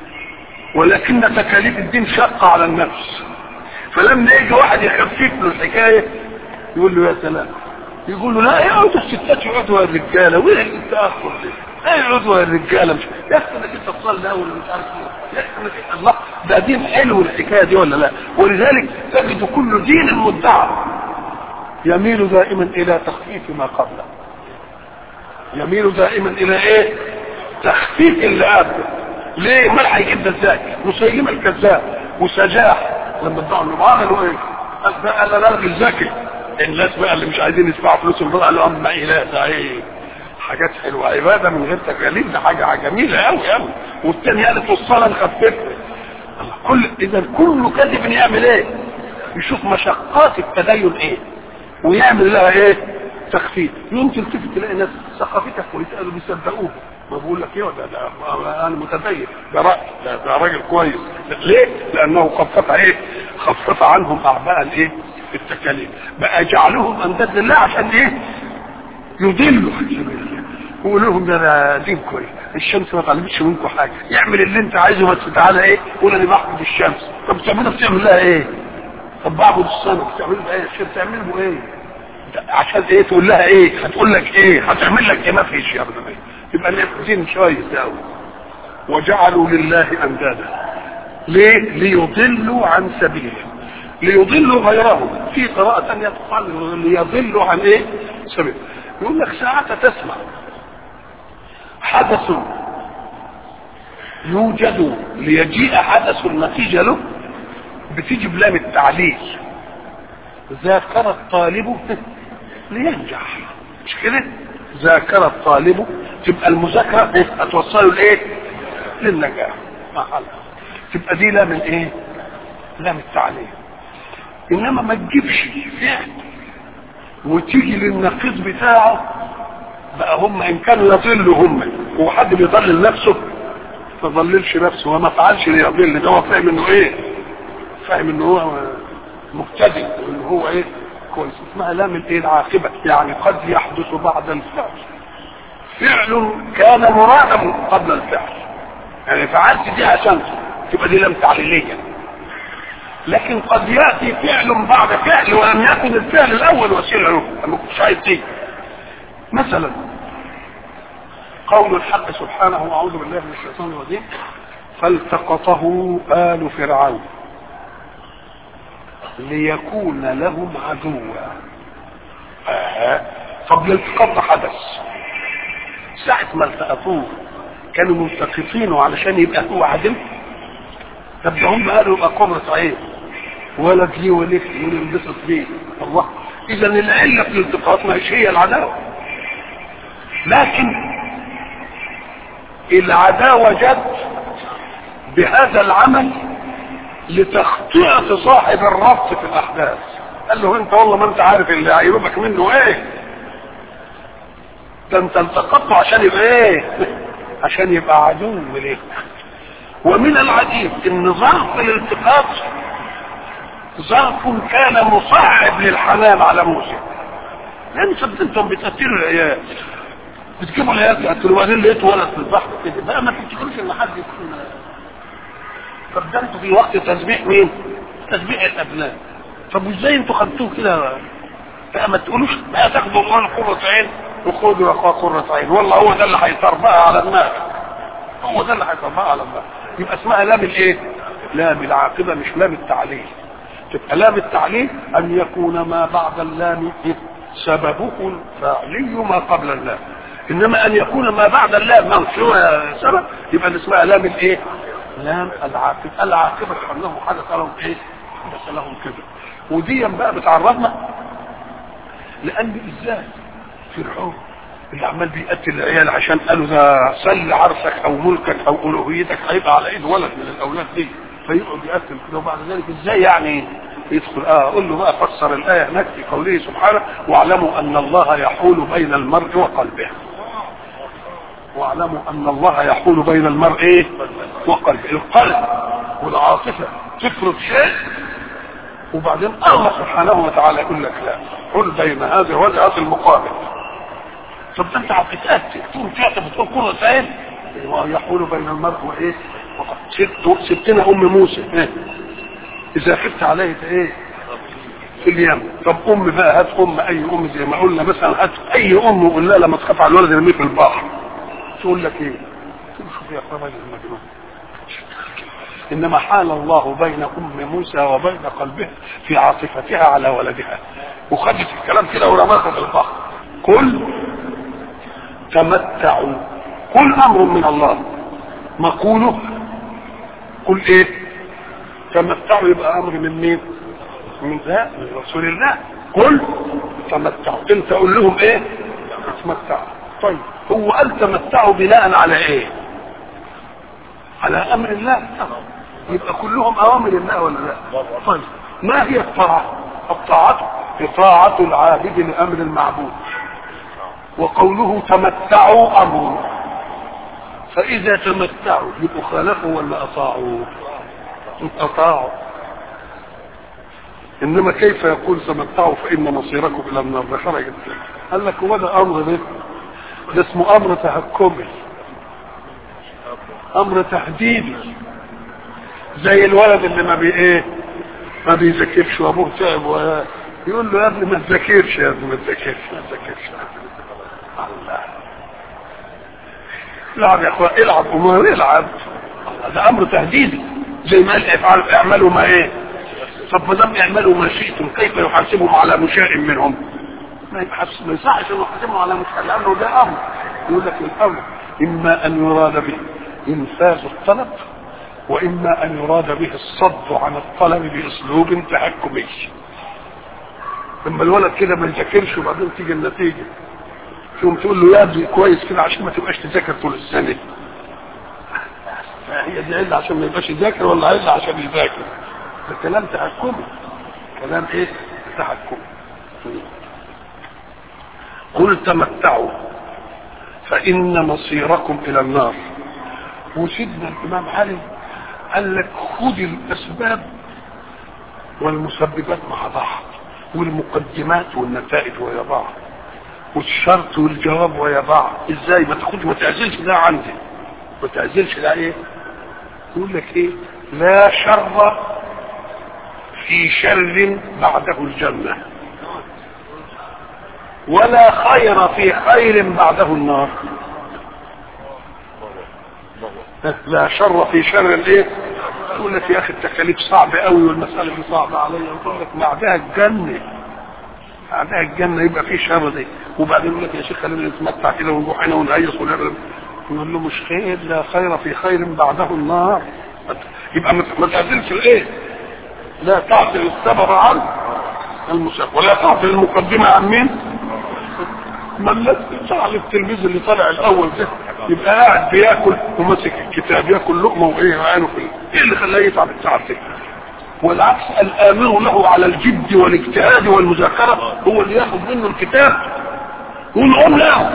ولكن تكاليف الدين شاقه على النفس فلما يجي واحد يخفف له الحكايه يقول له يا سلام يقول له لا يقعدوا الستات يقعدوا الرجاله وايه التاخر ده؟ ايه يقعدوا الرجاله مش يحسن انك انت تصلي اول مش عارف ايه يحسن انك الله ده دين حلو الحكايه دي ولا لا ولذلك تجد كل دين مدعى يميل دائما الى تخفيف ما قبله يميل دائما الى ايه تخفيف اللي قبله ليه ما هيجيب ده ازاي مسيلمه الكذاب وسجاح لما ادعوا انهم عملوا ايه قال ده انا راجل ذكي الناس بقى اللي مش عايزين يدفعوا فلوسهم بقى قالوا اما اله ده ايه حاجات حلوه عباده من غير تكاليف ده حاجه جميله قوي قوي والتاني قالت والصلاه نخففها كل اذا كل كذب يعمل ايه يشوف مشقات التدين ايه ويعمل لها ايه تخفيف يوم تلتفت تلاقي ناس ثقافتها كويسه قالوا بيصدقوه ما بقول لك ايه ده, ده انا متدين ده راي ده, ده راجل كويس ليه؟ لانه خفف ايه؟ خفف عنهم اعباء الايه؟ التكاليف بقى جعلهم انداد لله عشان ايه؟ يضلوا عن سبيل الله ويقول لهم ده دين كويس الشمس ما طلبتش منكم حاجه يعمل اللي انت عايزه بس تعالى ايه؟ قول انا بعبد الشمس طب بتعملها بتعمل لها ايه؟ طب بعبد الصنم بتعمل لها ايه؟ الشمس تعمل له ايه؟ عشان ايه تقول لها ايه؟ هتقول لك ايه؟ هتعمل لك ايه؟ ما فيش يا ابن يبقى دين كويس قوي وجعلوا لله اندادا ليه ليضلوا عن سبيله ليضلوا غيرهم في قراءة ثانية تقال ليضلوا عن ايه سبيل يقول لك ساعة تسمع حدث يوجد ليجيء حدث النتيجة له بتيجي بلام التعليل ذاكر الطالب لينجح مش كده ذاكر الطالب تبقى المذاكرة هتوصله لايه للنجاح محل تبقى دي لام الايه لام التعليل انما ما تجيبش فعل وتيجي للنقيض بتاعه بقى هم ان كانوا يضلوا هم هو حد بيضلل نفسه ما ضللش نفسه وما فعلش ليضل ده هو فاهم انه ايه فاهم انه هو مبتدئ وان هو ايه كويس اسمها لام الايه العاقبه يعني قد يحدث بعد الفعل فعل كان مرادا قبل الفعل يعني فعلت دي عشان تبقى دي لام تعليليه لكن قد ياتي فعل بعد فعل ولم يكن الفعل الاول وسيله له ما كنتش عايز دي مثلا قول الحق سبحانه اعوذ بالله من الشيطان الرجيم فالتقطه آل فرعون ليكون لهم عدوا آه. طب الالتقاط حدث ساعة ما التقطوه كانوا ملتقطينه علشان يبقى هو عدو طب ده هم قالوا يبقى قرة عين ولد ليه ولك وننبسط بيه الله اذا العلة في الالتقاط مش هي العداوة لكن العداوة جت بهذا العمل لتخطئة صاحب الربط في الأحداث قال له انت والله ما انت عارف اللي هيبقى منه ايه ده انت التقطته عشان يبقى ايه عشان يبقى عدو ليك ومن العجيب ان ظرف الالتقاط ظرف كان مصعب للحنان على موسى انت انتم بتقتلوا العيال بتجيبوا العيال تقتلوا وبعدين لقيت ولد في البحر كده بقى ما تفتكروش ان حد يكون طب ده انتوا في وقت تسبيح مين؟ تسبيح الابناء طب وازاي انتوا خدتوه كده بقى ما تقولوش بقى تاخدوا الله قرة عين وخدوا يا اخويا قرة عين والله هو ده اللي هيطربقها على الناس هو ده اللي هيطربقها على الناس يبقى اسمها لام الايه؟ لام العاقبة مش لام التعليل تبقى لام التعليل ان يكون ما بعد اللام سببه الفعلي ما قبل اللام انما ان يكون ما بعد اللام منصوره سبب يبقى اللي اسمها لام الايه؟ لام العاقبه العاقبه انه حدث لهم ايه؟ حدث لهم كذا ودي بقى بتعرضنا لان ازاي فرعون اللي عمال بيقتل العيال عشان قالوا ده سل عرشك او ملكك او الوهيتك هيبقى على ايد ولد من الاولاد دي فيقعد يقتل كده وبعد ذلك ازاي يعني يدخل اه اقول له بقى فسر الايه هناك في قوله سبحانه واعلموا ان الله يحول بين المرء وقلبه واعلموا ان الله يحول بين المرء ايه وقلبه القلب والعاطفه تفرض شيء وبعدين الله سبحانه وتعالى يقول لك لا حل بين هذا وهذا المقابل طب ده انت هتتاكد تقول تعطي بتقول قرة عين يحول بين المرء وايه سبت سبتنا ام موسى ايه اذا خفت عليه ايه في اليم طب ام بقى هات ام اي ام زي ما قلنا مثلا هات اي ام وقول لها لما تخاف على الولد يرميه في البحر تقول لك ايه تقول شوف يا اخويا راجل مجنون انما حال الله بين ام موسى وبين قلبها في عاطفتها على ولدها وخدت الكلام كده ورماها في البحر قل تمتعوا كل امر من الله مقوله قل ايه تمتعوا يبقى امر من مين من ذا من رسول الله قل تمتعوا انت قول لهم ايه تمتعوا طيب هو قال تمتعوا بناء على ايه على امر الله يبقى كلهم اوامر الله ولا لا طيب ما هي الطاعه الطاعه طاعه العابد لامر المعبود وقوله تمتعوا امر فاذا تمتعوا يبقوا خالفوا ولا اطاعوا اطاعوا انما كيف يقول تمتعوا فان مصيركم الى النار ده خرج قال لك هو ده امر ده ده اسمه امر تهكمي امر تهديدي زي الولد اللي ما بي ايه ما بيذاكرش وابوه تعب و... يقول له يا ابني ما تذاكرش يا ابني ما تذاكرش ما تذاكرش الله العب يا اخوان العب امور العب ده امر تهديدي زي ما قال افعلوا اعملوا ما ايه طب ما دام يعملوا ما شئتم كيف يحاسبهم على مشاء منهم؟ ما يحس ما يصحش انه يحاسبهم على مشاء لانه ده امر يقول لك الامر اما ان يراد به انفاذ الطلب واما ان يراد به الصد عن الطلب باسلوب تحكمي لما الولد كده ما يذاكرش وبعدين تيجي النتيجه تقوم تقول له يا ابني كويس كده عشان ما تبقاش تذاكر طول السنه هي دي عله عشان ما يبقاش يذاكر ولا عله عشان يذاكر ده كلام تحكمي كلام ايه تحكمي قل تمتعوا فإن مصيركم إلى النار وسيدنا الإمام علي قال لك خد الأسباب والمسببات مع بعض والمقدمات والنتائج ويا بعض والشرط والجواب ويا بعض ازاي ما تاخدش ما تعزلش ده عندي ما تعزلش ده ايه يقول لك ايه لا شر في شر بعده الجنه ولا خير في خير بعده النار لا شر في شر الايه يقول لك يا اخي التكاليف صعبه قوي والمساله دي صعبه عليا يقول لك بعدها الجنه بعدها الجنه يبقى في شر دي وبعدين يقول لك يا شيخ خلينا نتمتع كده ونروح هنا ونهيص ونعمل يقول له مش خير لا خير في خير بعده النار يبقى ما تعدلش الايه لا تعدل السبب عن المسبب ولا تعدل المقدمه عن مين ما الذي فعل التلميذ اللي طلع الاول ده يبقى قاعد بياكل وماسك الكتاب ياكل لقمه وايه وعينه في ايه اللي خلاه يتعب التعب ده والعكس الامر له على الجد والاجتهاد والمذاكره هو اللي ياخذ منه الكتاب والام له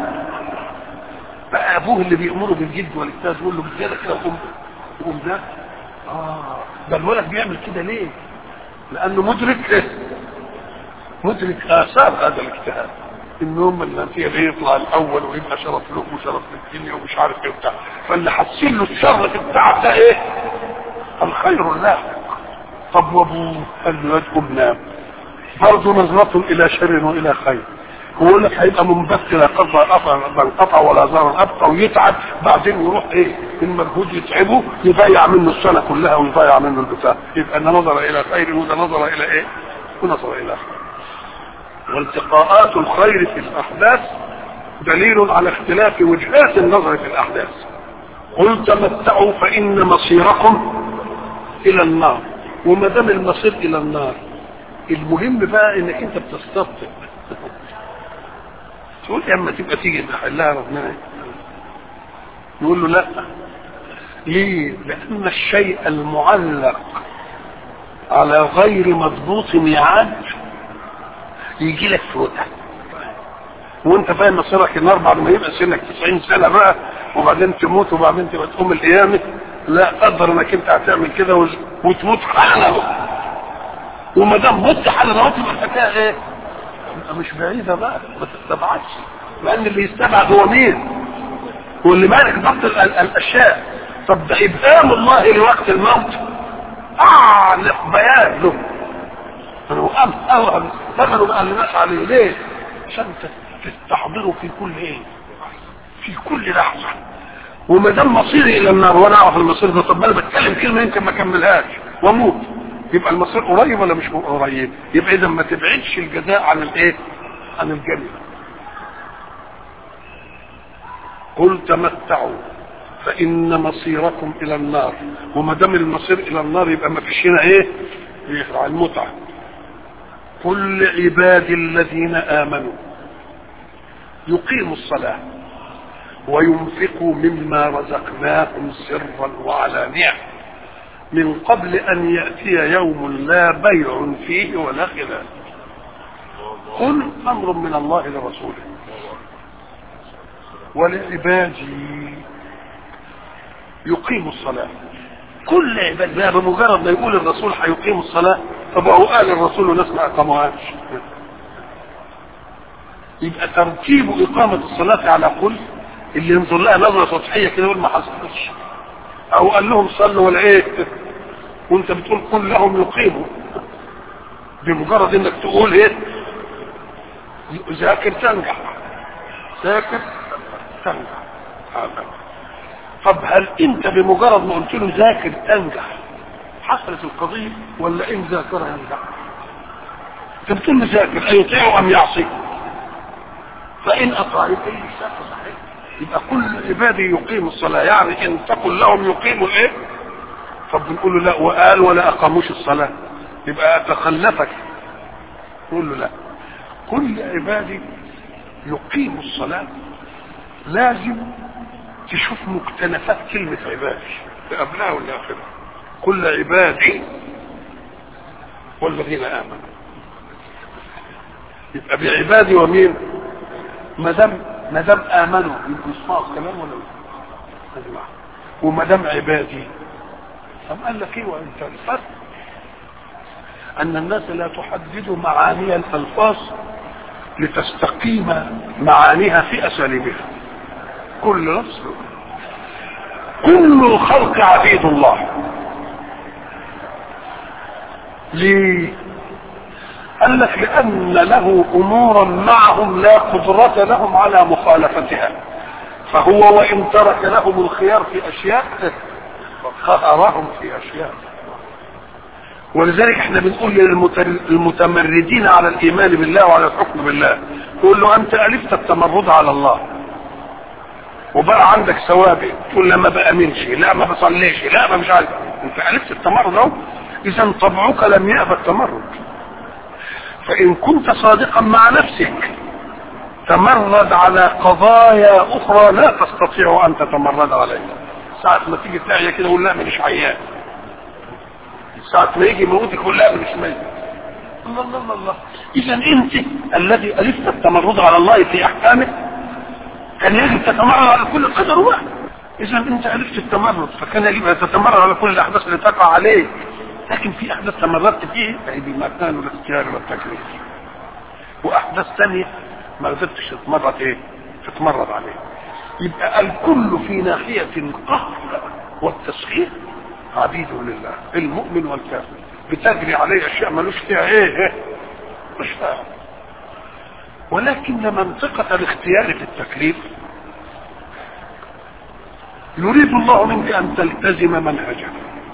بقى ابوه اللي بيامره بالجد والاجتهاد يقول له بزياده كده وقوم وقوم ده اه ده الولد بيعمل كده ليه؟ لانه مدرك ايه؟ مدرك اثار هذا الاجتهاد النوم اللي فيه بيطلع الاول ويبقى شرف له وشرف للدنيا ومش عارف ايه وبتاع فاللي حاسين له الشر في التعب ده ايه؟ الخير اللاحق طب وابوه قال له يدكم نام برضه نظرة الى شر والى خير هو يقول لك هيبقى منبت لا قطع انقطع ولا زار ابقى ويتعب بعدين يروح ايه المجهود يتعبه يضيع منه السنه كلها ويضيع منه البتاع يبقى ان نظر الى خير وده نظر الى ايه؟ ونظر الى خير والتقاءات الخير في الاحداث دليل على اختلاف وجهات النظر في الاحداث قل تمتعوا فان مصيركم الى النار وما دام المصير الى النار المهم بقى انك انت بتستبطئ تقول يا اما تبقى تيجي تحلها ربنا نقول له لا ليه لان الشيء المعلق على غير مضبوط ميعاد يجي لك في وقتها وانت فاهم مصيرك النار بعد ما يبقى سنك 90 سنه بقى وبعدين تموت وبعدين تبقى تقوم القيامه لا قدر انك انت هتعمل كده وتموت حالا وما دام مت حالا اهو تبقى الحكايه ايه؟ مش بعيده بقى ما تستبعدش لان اللي يستبعد هو مين؟ هو اللي مالك ضبط الاشياء طب ده ابهام الله لوقت الموت اعلق بيان له انا وقفت اوهم ثمنه ما قالناش عليه ليه؟ عشان تستحضره في كل ايه؟ في كل لحظه وما دام مصيري الى النار وانا اعرف المصير ده طب انا بتكلم كلمه يمكن ما اكملهاش واموت يبقى المصير قريب ولا مش قريب؟ يبقى اذا ما تبعدش الجزاء عن الايه؟ عن الجنه. قل تمتعوا فان مصيركم الى النار وما دام المصير الى النار يبقى ما فيش هنا ايه؟ يشرع المتعه. قل لعبادي الذين امنوا يقيموا الصلاه وينفقوا مما رزقناهم سرا وعلانية من قبل أن يأتي يوم لا بيع فيه ولا خلال قل أمر من الله لرسوله ولعبادي يقيموا الصلاة كل عباد بقى بمجرد ما يقول الرسول هيقيم الصلاة طب هو قال الرسول وناس ما أقاموهاش يبقى ترتيب إقامة الصلاة على كل اللي ينظر لها نظره سطحيه كده يقول ما حصلش او قال لهم صلوا والعيد وانت بتقول كل لهم يقيموا بمجرد انك تقول ايه ذاكر تنجح ذاكر تنجح هذا طب هل انت بمجرد ما قلت له ذاكر تنجح حصلت القضيه ولا ان ذاكرها ينجح انت بتقول له ذاكر ايطيع ام يعصي فان اطاع يبقى الشاكر صحيح يبقى كل عبادي يقيم الصلاه يعني ان تقل لهم يقيموا الايه طب بنقول له لا وقال ولا اقاموش الصلاه يبقى تخلفك نقول له لا كل عبادي يقيم الصلاه لازم تشوف مكتنفات كلمة عبادي قبلها ولا آخرها كل عبادي والذين آمنوا يبقى بعبادي ومين ما دام ما دام آمنوا يبقوا يسمعوا الكلام ولا لا؟ وما دام عبادي طب قال لك ايه وانت الفرق ان الناس لا تحدد معاني الالفاظ لتستقيم معانيها في اساليبها كل نفس كل الخلق عبيد الله ليه قال لك لان له امورا معهم لا قدرة لهم على مخالفتها فهو وان ترك لهم الخيار في اشياء خيرهم في اشياء ولذلك احنا بنقول للمتمردين على الايمان بالله وعلى الحكم بالله تقول له انت الفت التمرد على الله وبقى عندك سوابق تقول لا ما بامنش لا ما بصليش لا ما مش عارف انت الفت التمرد اهو اذا طبعك لم يأبى التمرد فان كنت صادقا مع نفسك تمرد على قضايا اخرى لا تستطيع ان تتمرد عليها ساعة ما تيجي تعيا كده يقول لا مش عيان ساعة ما يجي موتك يقول لا مش ميت الله الله الله الله اذا انت الذي الفت التمرد على الله في احكامه كان يجب تتمرد على كل قدر واحد اذا انت الفت التمرد فكان يجب ان تتمرد على كل الاحداث اللي تقع عليك لكن في احداث تمردت فيه فهي بالمكان والاختيار والتكليف واحداث ثانيه ما قدرتش تتمرد ايه تتمرد عليه يبقى الكل في ناحيه القهر والتسخير عبيد لله المؤمن والكافر بتجري عليه اشياء ملوش فيها ايه ايه مش فاهم ولكن منطقة الاختيار في التكليف يريد الله منك ان تلتزم منهجه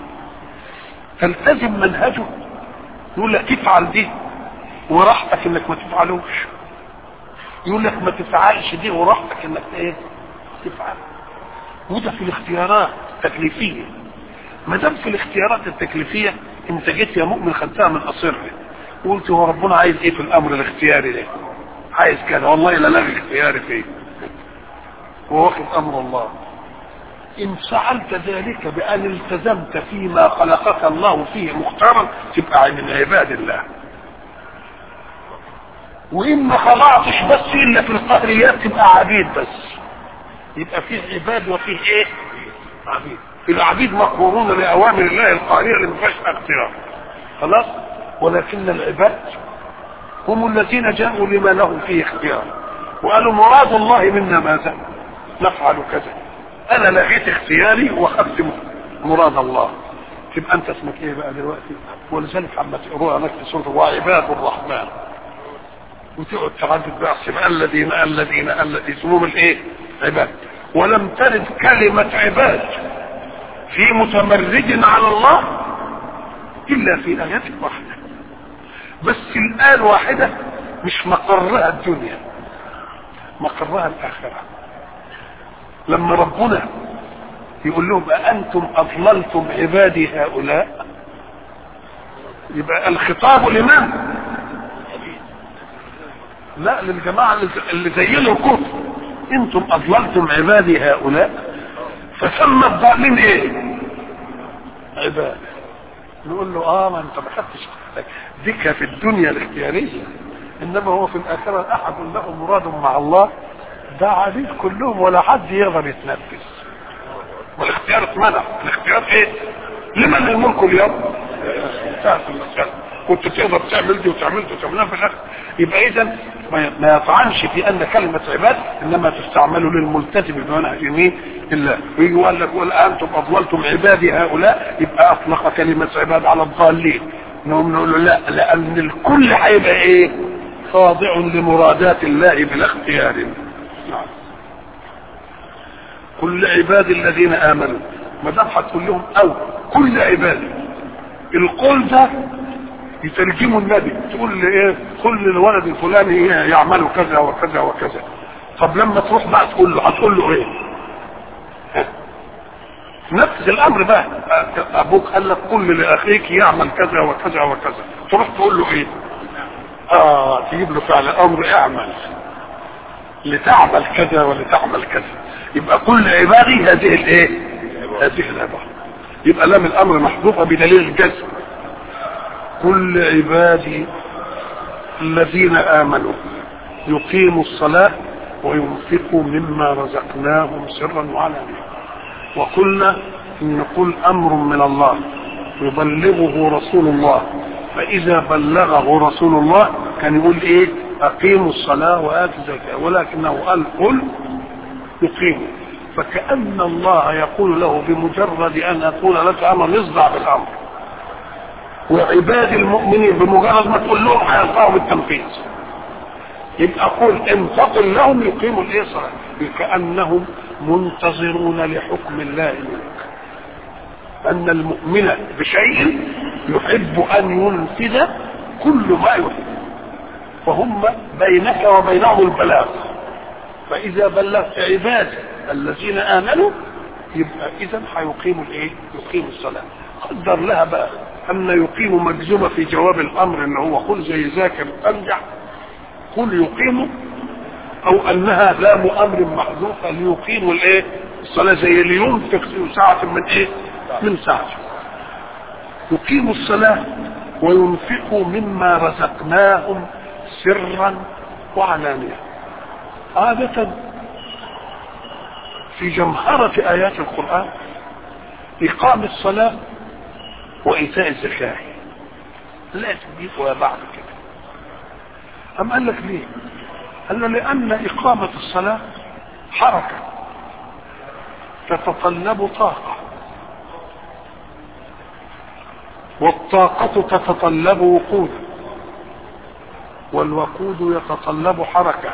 تلتزم منهجه يقول لك تفعل دي وراحتك انك ما تفعلوش يقول لك ما تفعلش دي وراحتك انك ايه تفعل وده في الاختيارات التكليفيه ما دام في الاختيارات التكليفيه انت جيت يا مؤمن خدتها من اصره وقلت هو ربنا عايز ايه في الامر الاختياري ده عايز كده والله لا لغي اختياري فيه وواخد امر الله ان فعلت ذلك بان التزمت فيما خلقك الله فيه مختارا تبقى من عباد الله وان ما خضعتش بس الا في القهريات تبقى عبيد بس يبقى فيه عباد وفيه ايه عبيد العبيد مقهورون لاوامر الله القاهره اللي ما فيهاش اختيار خلاص ولكن العباد هم الذين جاءوا لما لهم فيه اختيار وقالوا مراد الله منا ماذا نفعل كذا انا لغيت اختياري واخذت مراد الله تبقى انت اسمك ايه بقى دلوقتي ولذلك عم تقروها هناك في سوره وعباد الرحمن وتقعد تعدد بقى اسماء الذين الذين الذين اسمهم الايه عباد ولم ترد كلمة عباد في متمرد على الله الا في ايات واحده بس الآية الواحدة مش مقرها الدنيا مقرها الآخرة لما ربنا يقول لهم أأنتم أضللتم عبادي هؤلاء يبقى الخطاب لمن لا للجماعة اللي زينوا الكفر انتم أضللتم عبادي هؤلاء فسمى الضالين ايه عباد نقول له اه ما انت ما خدتش ذكر في الدنيا الاختيارية انما هو في الاخرة احد له مراد مع الله ده عبيد كلهم ولا حد يقدر يتنفس والاختيار اتمنع الاختيار ايه لمن الملك اليوم انتهت المسألة كنت تقدر تعمل دي وتعمل دي وتعملها في الاخر يبقى اذا ما يطعنش في ان كلمة عباد انما تستعمل للملتزم بمنهج مين الا ويجي وقال لك ولا انتم اضللتم عبادي هؤلاء يبقى اطلق كلمة عباد على الضالين نقوم نقول له لا لان الكل هيبقى ايه خاضع لمرادات الله بلا اختيار نعم كل عباد الذين امنوا ما دام هتقول لهم او كل عبادي القول ده يترجمه النبي تقول لي ايه قل للولد الفلاني إيه يعمل كذا وكذا وكذا طب لما تروح بقى تقول له هتقول له ايه نفس الامر بقى ابوك قال لك قل لاخيك يعمل كذا وكذا وكذا تروح تقول له ايه اه تجيب له فعل امر اعمل لتعمل كذا ولتعمل كذا يبقى كل عبادي هذه الايه هذه العباره يبقى لام الامر محذوفه بدليل الجزم كل عبادي الذين امنوا يقيموا الصلاه وينفقوا مما رزقناهم سرا وعلانيه وقلنا ان كل امر من الله يبلغه رسول الله فاذا بلغه رسول الله كان يقول ايه اقيموا الصلاه واتوا الزكاه ولكنه قال قل يقيموا فكأن الله يقول له بمجرد أن أقول لك أمر اصدع بالأمر وعباد المؤمنين بمجرد ما تقول لهم هيلقاهم التنفيذ يبقى قل ان تقل لهم يقيموا الايه صلاه كانهم منتظرون لحكم الله منك ان المؤمن بشيء يحب ان ينفذ كل ما يحب وهم بينك وبينهم البلاغ فاذا بلغت عبادي الذين امنوا يبقى اذا هيقيموا الايه؟ يقيموا الصلاه قدر لها بقى ان يقيموا مجزومه في جواب الامر ان هو قل زي ذاكر انجح قل يقيموا او انها لام امر محذوفه ليقيموا الايه؟ الصلاه زي لينفق في ساعه من ايه؟ من ساعته يقيموا الصلاه وينفقوا مما رزقناهم سرا وعلانيه عاده في جمهرة آيات القرآن إقام الصلاة وإيتاء الزكاة لا تبيق بعد كده أم قال لك ليه قال لأن إقامة الصلاة حركة تتطلب طاقة والطاقة تتطلب وقود والوقود يتطلب حركة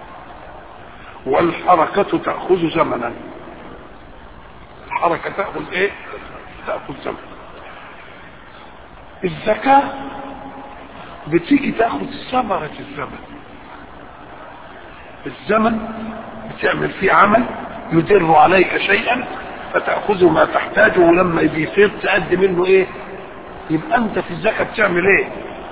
والحركة تأخذ زمنا الحركة تأخذ ايه تأخذ زمن الزكاة بتيجي تاخذ ثمرة الزمن الزمن بتعمل فيه عمل يدر عليك شيئا فتأخذ ما تحتاجه ولما بيفيض تأدي منه ايه يبقى انت في الزكاة بتعمل ايه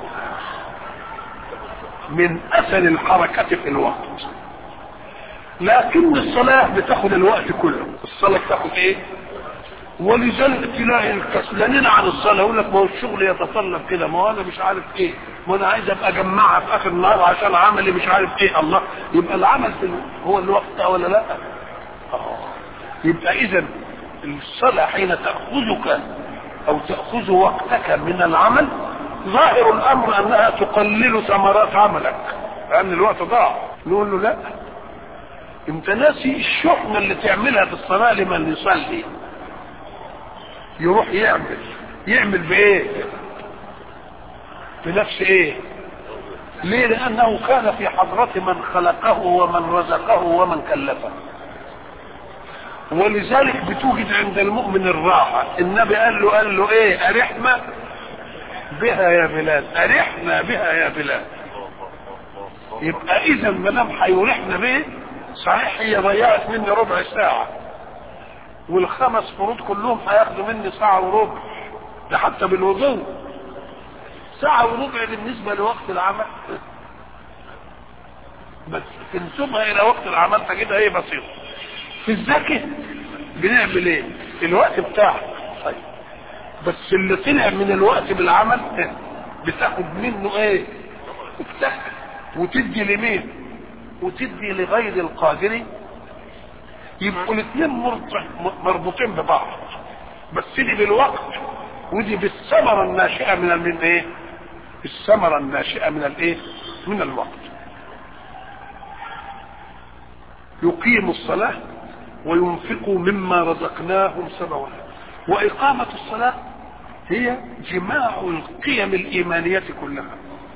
من اثر الحركة في الوقت لكن الصلاة بتاخد الوقت كله الصلاة بتاخد ايه ولذلك تلاقي الكسلانين عن الصلاة يقول لك ما هو الشغل يتطلب كده ما هو انا مش عارف ايه ما انا عايز ابقى اجمعها في اخر النهار عشان عملي مش عارف ايه الله يبقى العمل في هو الوقت ده ولا لا اه يبقى اذا الصلاة حين تأخذك او تأخذ وقتك من العمل ظاهر الامر انها تقلل ثمرات عملك لان الوقت ضاع نقول له لا انت ناسي الشحنة اللي تعملها في الصلاة لمن يصلي يروح يعمل يعمل بايه بنفس ايه ليه لانه كان في حضرة من خلقه ومن رزقه ومن كلفه ولذلك بتوجد عند المؤمن الراحة النبي قال له قال له ايه ارحنا بها يا بلال ارحنا بها يا بلال يبقى اذا ما دام هيرحنا بيه صحيح هي ضيعت مني ربع ساعة والخمس فروض كلهم هياخدوا مني ساعة وربع ده حتى بالوضوء ساعة وربع بالنسبة لوقت العمل بس تنسبها إلى وقت العمل تجدها هي بسيطة في الزكاة بنعمل إيه؟ الوقت بتاعك طيب بس اللي طلع من الوقت بالعمل بتاخد منه إيه؟ بتاخد وتدي لمين؟ وتدي لغير القادر يبقوا الاثنين مربوطين ببعض بس دي بالوقت ودي بالثمره الناشئه من من ايه؟ الثمره الناشئه من الايه؟ من الوقت. يقيم الصلاه وينفقوا مما رزقناهم سبعا وإقامة الصلاة هي جماع القيم الإيمانية كلها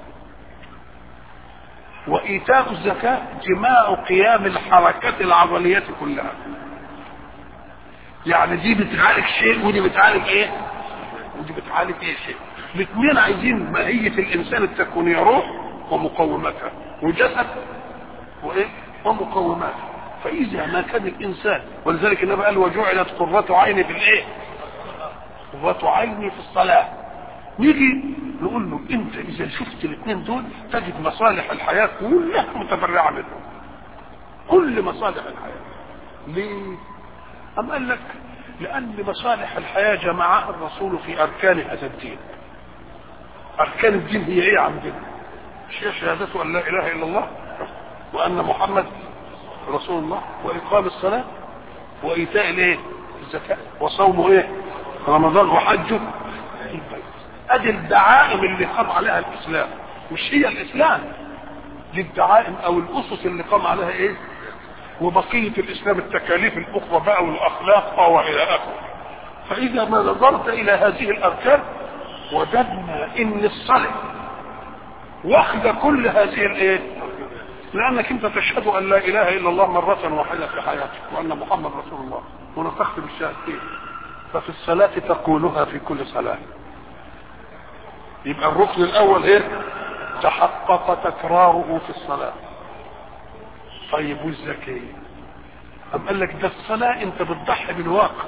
وإيتاء الزكاة جماع قيام الحركات العضلية كلها يعني دي بتعالج شيء ودي بتعالج ايه ودي بتعالج ايه شيء الاثنين عايزين ماهيه الانسان التكوينيه روح ومقوماتها وجسد وايه ومقوماتها فاذا ما كان الانسان ولذلك النبي قال وجعلت قرة عيني في الايه قرة عيني في الصلاة نيجي نقول له انت اذا شفت الاثنين دول تجد مصالح الحياة كلها متفرعة منهم كل مصالح الحياة ليه أم قال لك لأن مصالح الحياة جمعها الرسول في أركان هذا الدين أركان الدين هي إيه عندنا هي شهادة أن لا إله إلا الله وأن محمد رسول الله وإقام الصلاة وإيتاء الإيه الزكاة وصوم إيه رمضان وحجه ادي الدعائم اللي قام عليها الاسلام مش هي الاسلام دي الدعائم او الاسس اللي قام عليها ايه وبقية الاسلام التكاليف الاخرى بقى والاخلاق والى اخره فاذا ما نظرت الى هذه الاركان وجدنا ان الصلاة واخده كل هذه الايه لانك انت تشهد ان لا اله الا الله مرة واحدة في حياتك وان محمد رسول الله ونطقت بالشهادتين ففي الصلاة تقولها في كل صلاة يبقى الركن الاول ايه تحقق تكراره في الصلاة طيب والزكاة أم قال لك ده الصلاة انت بتضحي بالوقت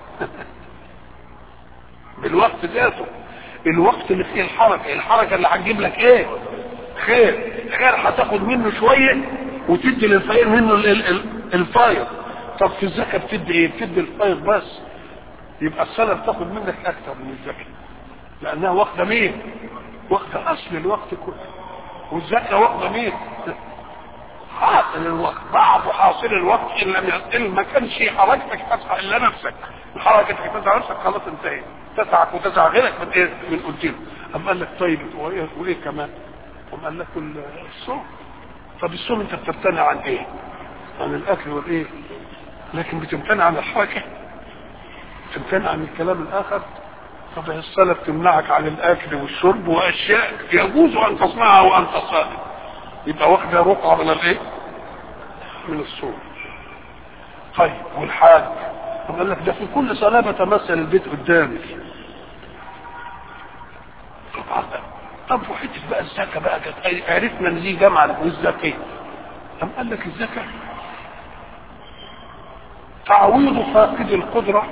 بالوقت ذاته الوقت اللي فيه الحركة الحركة اللي هتجيب لك ايه خير خير هتاخد منه شوية وتدي للفقير منه الفاير طب في الزكاة بتدي ايه بتدي الفاير بس يبقى الصلاة بتاخد منك اكتر من الزكاة لانها واخده مين واخده اصل الوقت كله والزكاه واخده مين حاصل الوقت بعض حاصل الوقت ان لم ان ما كانش حركتك تسعى الا نفسك حركتك تسعى نفسك خلاص انتهيت تسعك وتسعى غيرك من ايه من قلتين اما قال لك طيب وايه وايه كمان أم قال لك الصوم طب الصوم انت بتمتنع عن ايه عن الاكل والايه لكن بتمتنع عن الحركه تمتنع عن الكلام الاخر طب الصلاة بتمنعك عن الأكل والشرب وأشياء يجوز أن تصنعها وأنت صائم يبقى واخدة رقعة من الإيه؟ من الصوم. طيب والحاج قال لك ده في كل صلاة بتمثل البيت قدامي. طبعا طب وحتة بقى الزكاة بقى كانت عرفنا إن دي جامعة والزكاة. طب قال لك الزكاة تعويض فاقد القدرة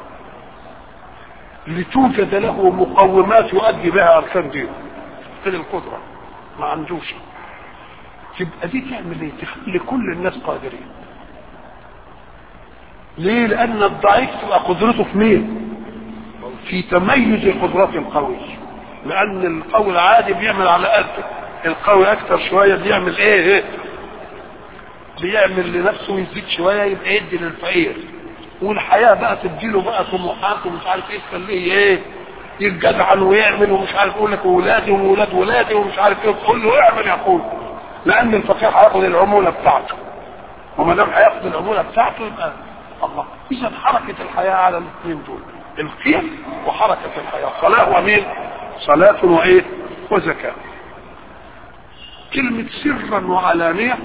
لتوجد له مقومات يؤدي بها اركان دينه في القدره ما عندوش تبقى دي تعمل ايه تخلي كل الناس قادرين ليه لان الضعيف تبقى قدرته في مين في تميز قدرات القوي لان القوي العادي بيعمل على قده القوي اكتر شويه بيعمل ايه, إيه؟ بيعمل لنفسه يزيد شويه يبقى يدي للفقير والحياه بقى تديله بقى طموحات ومش عارف ايه تخليه ايه يتجدعن ويعمل ومش عارف يقول لك ولادي وولاد ولادي ومش عارف ايه تقول له اعمل يقول لان الفقير هياخد العموله بتاعته وما دام هياخد العموله بتاعته يبقى الله اذا حركه الحياه على الاثنين دول القيم وحركه الحياه صلاه ومين؟ صلاه وايه؟ وزكاه كلمه سرا وعلانيه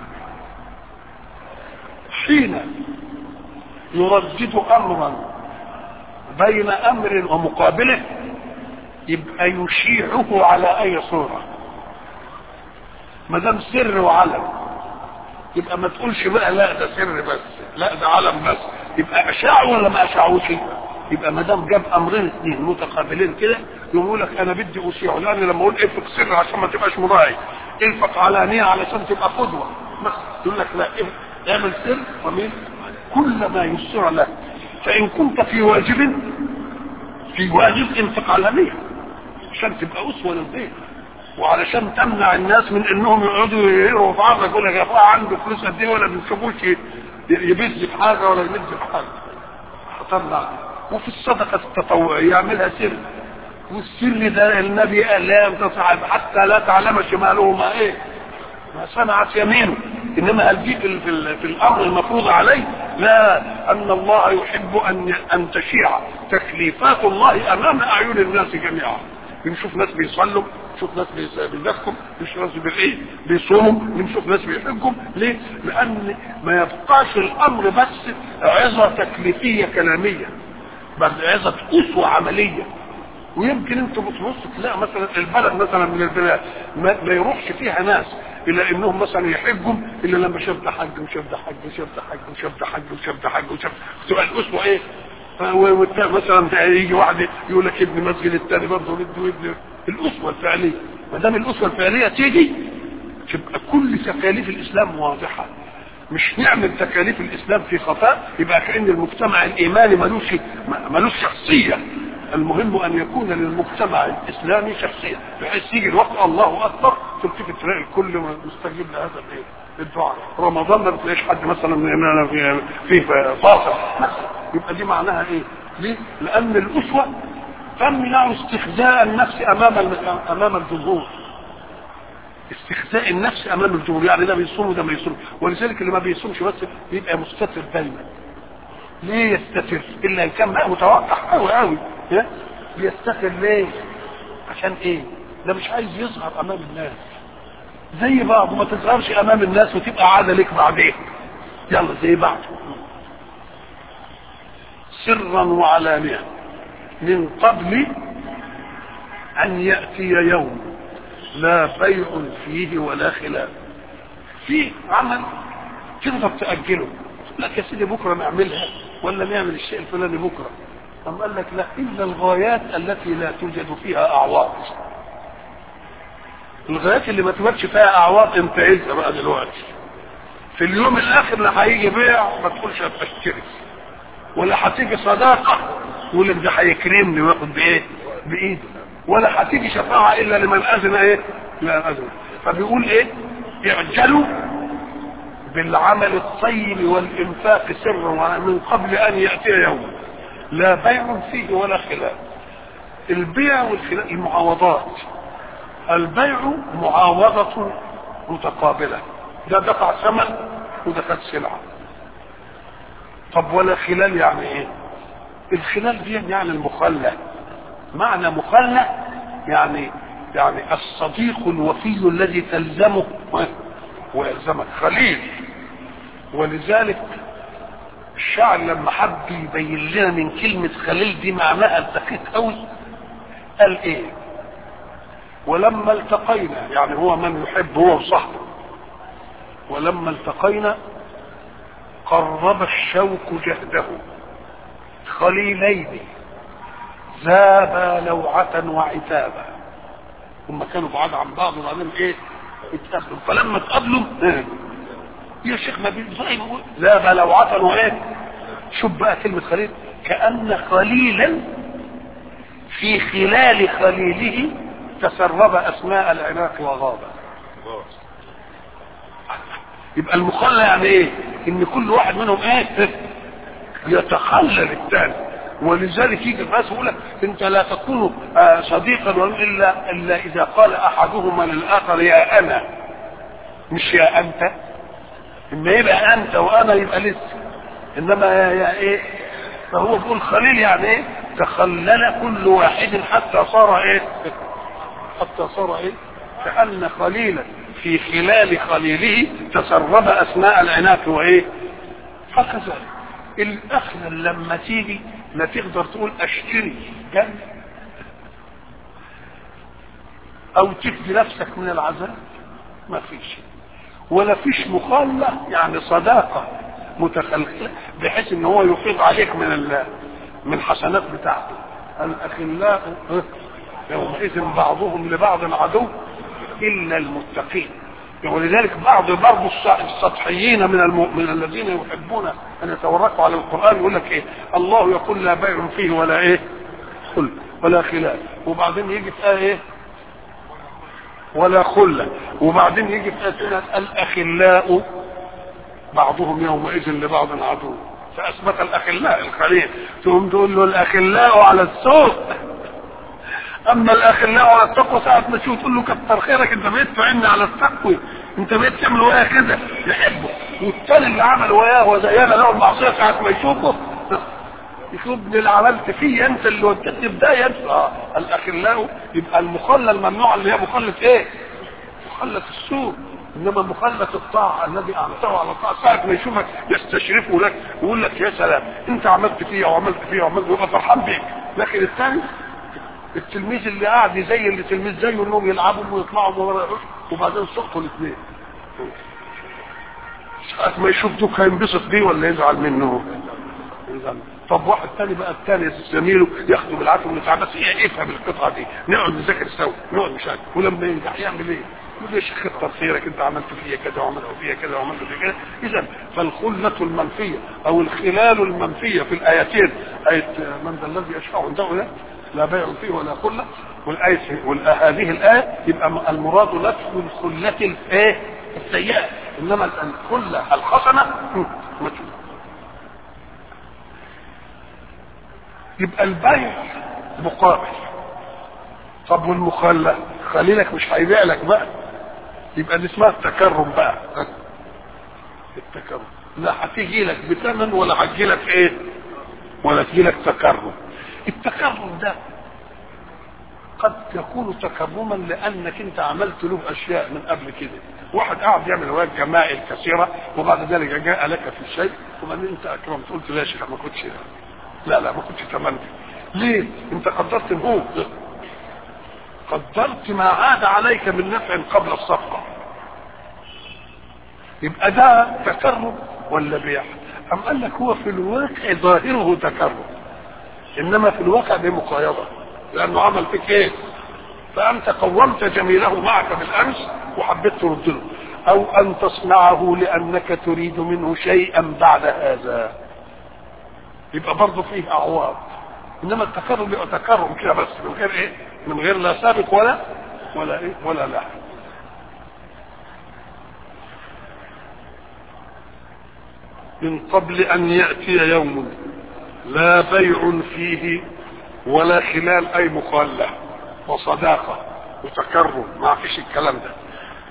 حين يردد امرا بين امر ومقابله يبقى يشيعه على اي صوره ما دام سر وعلم يبقى ما تقولش بقى لا ده سر بس لا ده علم بس يبقى اشاعه ولا ما اشاعوش يبقى ما دام جاب امرين اثنين متقابلين كده يقول لك انا بدي اشيعه لان لما اقول افق سر عشان ما تبقاش مراعي انفق علانيه علشان تبقى قدوه بس يقول لك لا اعمل سر ومين كل ما يسر لك فان كنت في واجب في واجب انفق علانيه عشان تبقى اسوه للبيت وعلشان تمنع الناس من انهم يقعدوا يقروا في عرض يقول لك يا اخويا عنده فلوس قد ايه ولا بنشوفوش يبز في حاجه ولا يمد في حاجه هتمنع وفي الصدقه التطوعيه يعملها سر والسر ده النبي قال لا تصعب حتى لا تعلم شماله ما ايه ما صنعت يمينه انما قال دي في, في, في الامر المفروض عليه لا ان الله يحب ان ان تشيع تكليفات الله امام اعين الناس جميعا بنشوف ناس بيصلوا بنشوف ناس بيزكوا بنشوف ناس بالايه بيصوموا بنشوف ناس بيحجوا ليه لان ما يبقاش الامر بس عظه تكليفيه كلاميه بل عظه اسوه عمليه ويمكن انتوا بتبصوا تلاقوا مثلا البلد مثلا من البلاد ما, ما يروحش فيها ناس الا انهم مثلا يحجوا الا لما شاف ده حج وشاف ده حج وشاف ده حج وشاف ده حج وشاف ده حج وشاف تبقى الاسوه ايه؟ مثلا يجي واحد يقول لك ابن مسجد الثاني برضه بده ابن الاسوه الفعليه ما دام الاسوه الفعليه تيجي تبقى كل تكاليف الاسلام واضحه مش نعمل تكاليف الاسلام في خفاء يبقى كان المجتمع الايماني ملوش ملوش شخصيه المهم ان يكون للمجتمع الاسلامي شخصيه بحيث يجي الوقت الله اكبر تلتفت تلاقي الكل مستجيب لهذا الايه الدعاء رمضان ما بتلاقيش حد مثلا في في فاصل يبقى دي معناها ايه؟ ليه؟ لان الاسوه تمنع استخزاء النفس امام امام الجمهور استخزاء النفس امام الجمهور يعني ده بيصوم وده ما يصوم ولذلك اللي ما بيصومش بس بيبقى مستتر دايما ليه يستتر الا ان كان بقى متوقع قوي قوي بيستتر ليه عشان ايه ده مش عايز يظهر امام الناس زي بعض ما تظهرش امام الناس وتبقى عاده لك بعدين يلا زي بعض سرا وعلانيه من قبل ان ياتي يوم لا بيع فيه ولا خلاف في عمل تقدر تاجله لك يا سيدي بكره نعملها ولا نعمل الشيء الفلاني بكره أم قال لك لا إلا الغايات التي لا توجد فيها أعواض الغايات اللي ما توجدش فيها أعواض أنت عايزها بقى دلوقتي في اليوم الآخر لا هيجي بيع ما تقولش هتشتري ولا هتيجي صداقة يقول لك ده هيكرمني وياخد بإيه؟ بإيده ولا هتيجي شفاعة إلا لمن أذن إيه؟ لا أذن فبيقول إيه؟ اعجلوا بالعمل الطيب والإنفاق سرا من قبل أن يأتي يوم لا بيع فيه ولا خلاف البيع والخلاف المعاوضات البيع معاوضة متقابلة ده دفع ثمن وده خد سلعة طب ولا خلال يعني ايه الخلال دي يعني المخلة معنى مخلة يعني يعني الصديق الوفي الذي تلزمه ويلزمك خليل ولذلك الشاعر لما حب يبين لنا من كلمة خليل دي معناها الدقيق قوي قال ايه ولما التقينا يعني هو من يحب هو وصاحبه ولما التقينا قرب الشوك جهده خليلين ذابا لوعة وعتابا هم كانوا بعاد عن بعض وبعدين ايه اتقابلوا فلما اتقابلوا ايه يا شيخ ما زي ذاب لوعة وايه شوف بقى كلمة خليل كأن خليلا في خلال خليله تسرب أسماء العناق وغاب يبقى المخلى يعني ايه ان كل واحد منهم ايه يتخلل الثاني ولذلك يجي الناس يقول لك انت لا تكون صديقا الا الا اذا قال احدهما للاخر يا انا مش يا انت اما يبقى انت وانا يبقى لسه انما يا, يا ايه فهو بيقول خليل يعني ايه تخلل كل واحد حتى صار ايه حتى صار ايه كأن خليلا في خلال خليله تسرب اسماء العناق وايه هكذا الاخنة لما تيجي لا تقدر تقول اشتري جنة او تفدي نفسك من العذاب ما فيش ولا فيش مخالة يعني صداقة متخلقة بحيث ان هو يفيض عليك من من الحسنات بتاعته الاخلاء يومئذ بعضهم لبعض عدو الا المتقين ولذلك بعض برضه السطحيين من المؤمن الذين يحبون ان يتوركوا على القران يقول لك ايه الله يقول لا بيع فيه ولا ايه خل ولا خلاف وبعدين يجي في ايه ولا خله وبعدين يجي في ايه الاخلاء بعضهم يومئذ لبعض عدو فاثبت الاخلاء الخليل تقوم تقول له الاخلاء على السوق اما الاخلاء على التقوى ساعه ما تشوف تقول له كتر خيرك انت بقيت تعين على التقوى انت بقيت تعمل وياه كده يحبه والتاني اللي عمل وياه وزينا له المعصيه ساعه ما يشوفه يشوف ابن اللي عملت فيه انت اللي وديت بدايه آه. الاخلاء يبقى المخلى الممنوع اللي هي مخلة ايه؟ مخلة السوء انما مخلة الطاعة الذي اعطاه على الطاعة ساعة ما يشوفك يستشرفه لك ويقول لك يا سلام انت عملت فيها وعملت فيها وعملت ويبقى فرحان بيك لكن الثاني التلميذ اللي قاعد زي اللي تلميذ زيه انهم يلعبوا ويطلعوا ورا وبعدين سقطوا الاثنين ساعة ما يشوف دوك هينبسط بيه ولا يزعل منه يزعل طب واحد تاني بقى التاني زميله ياخده بالعافيه ونتعب بس ايه افهم القطعه دي نقعد نذاكر سوا نقعد مش عارف ولما ينجح يعمل ايه؟ يقول يا شيخ كتر خيرك انت عملت فيا كذا وعملت فيا كذا وعملت فيا كذا اذا فالخله المنفيه او الخلال المنفيه في الايتين ايه من ذا الذي يشفع عنده ده لا بيع فيه ولا خله والايه هذه الايه يبقى المراد نفي الخله الايه السيئه انما الخله الحسنه مجهوله يبقى البيع مقابل طب والمخلة خليلك مش هيبيع لك بقى يبقى دي اسمها التكرم بقى التكرم لا هتيجي لك بثمن ولا هتجي لك ايه ولا تجي لك تكرم التكرم ده قد يكون تكرما لانك انت عملت له اشياء من قبل كده واحد قاعد يعمل هوايات جمائل كثيره وبعد ذلك جاء لك في الشيء وبعدين انت اكرمت قلت لا يا شيخ ما كنتش لا لا ما كنتش تمنى ليه انت قدرت هو قدرت ما عاد عليك من نفع قبل الصفقة يبقى ده تكرم ولا بيع أم قال لك هو في الواقع ظاهره تكرم إنما في الواقع دي مقايضة لأنه عمل فيك إيه فأنت قومت جميله معك بالأمس وحبيت ترد له أو أن تصنعه لأنك تريد منه شيئا بعد هذا يبقى برضه فيه اعواض انما التكرم يبقى تكرم كده بس من غير ايه من غير لا سابق ولا ولا ايه ولا لا من قبل ان ياتي يوم لا بيع فيه ولا خلال اي مخاله وصداقه وتكرم ما فيش الكلام ده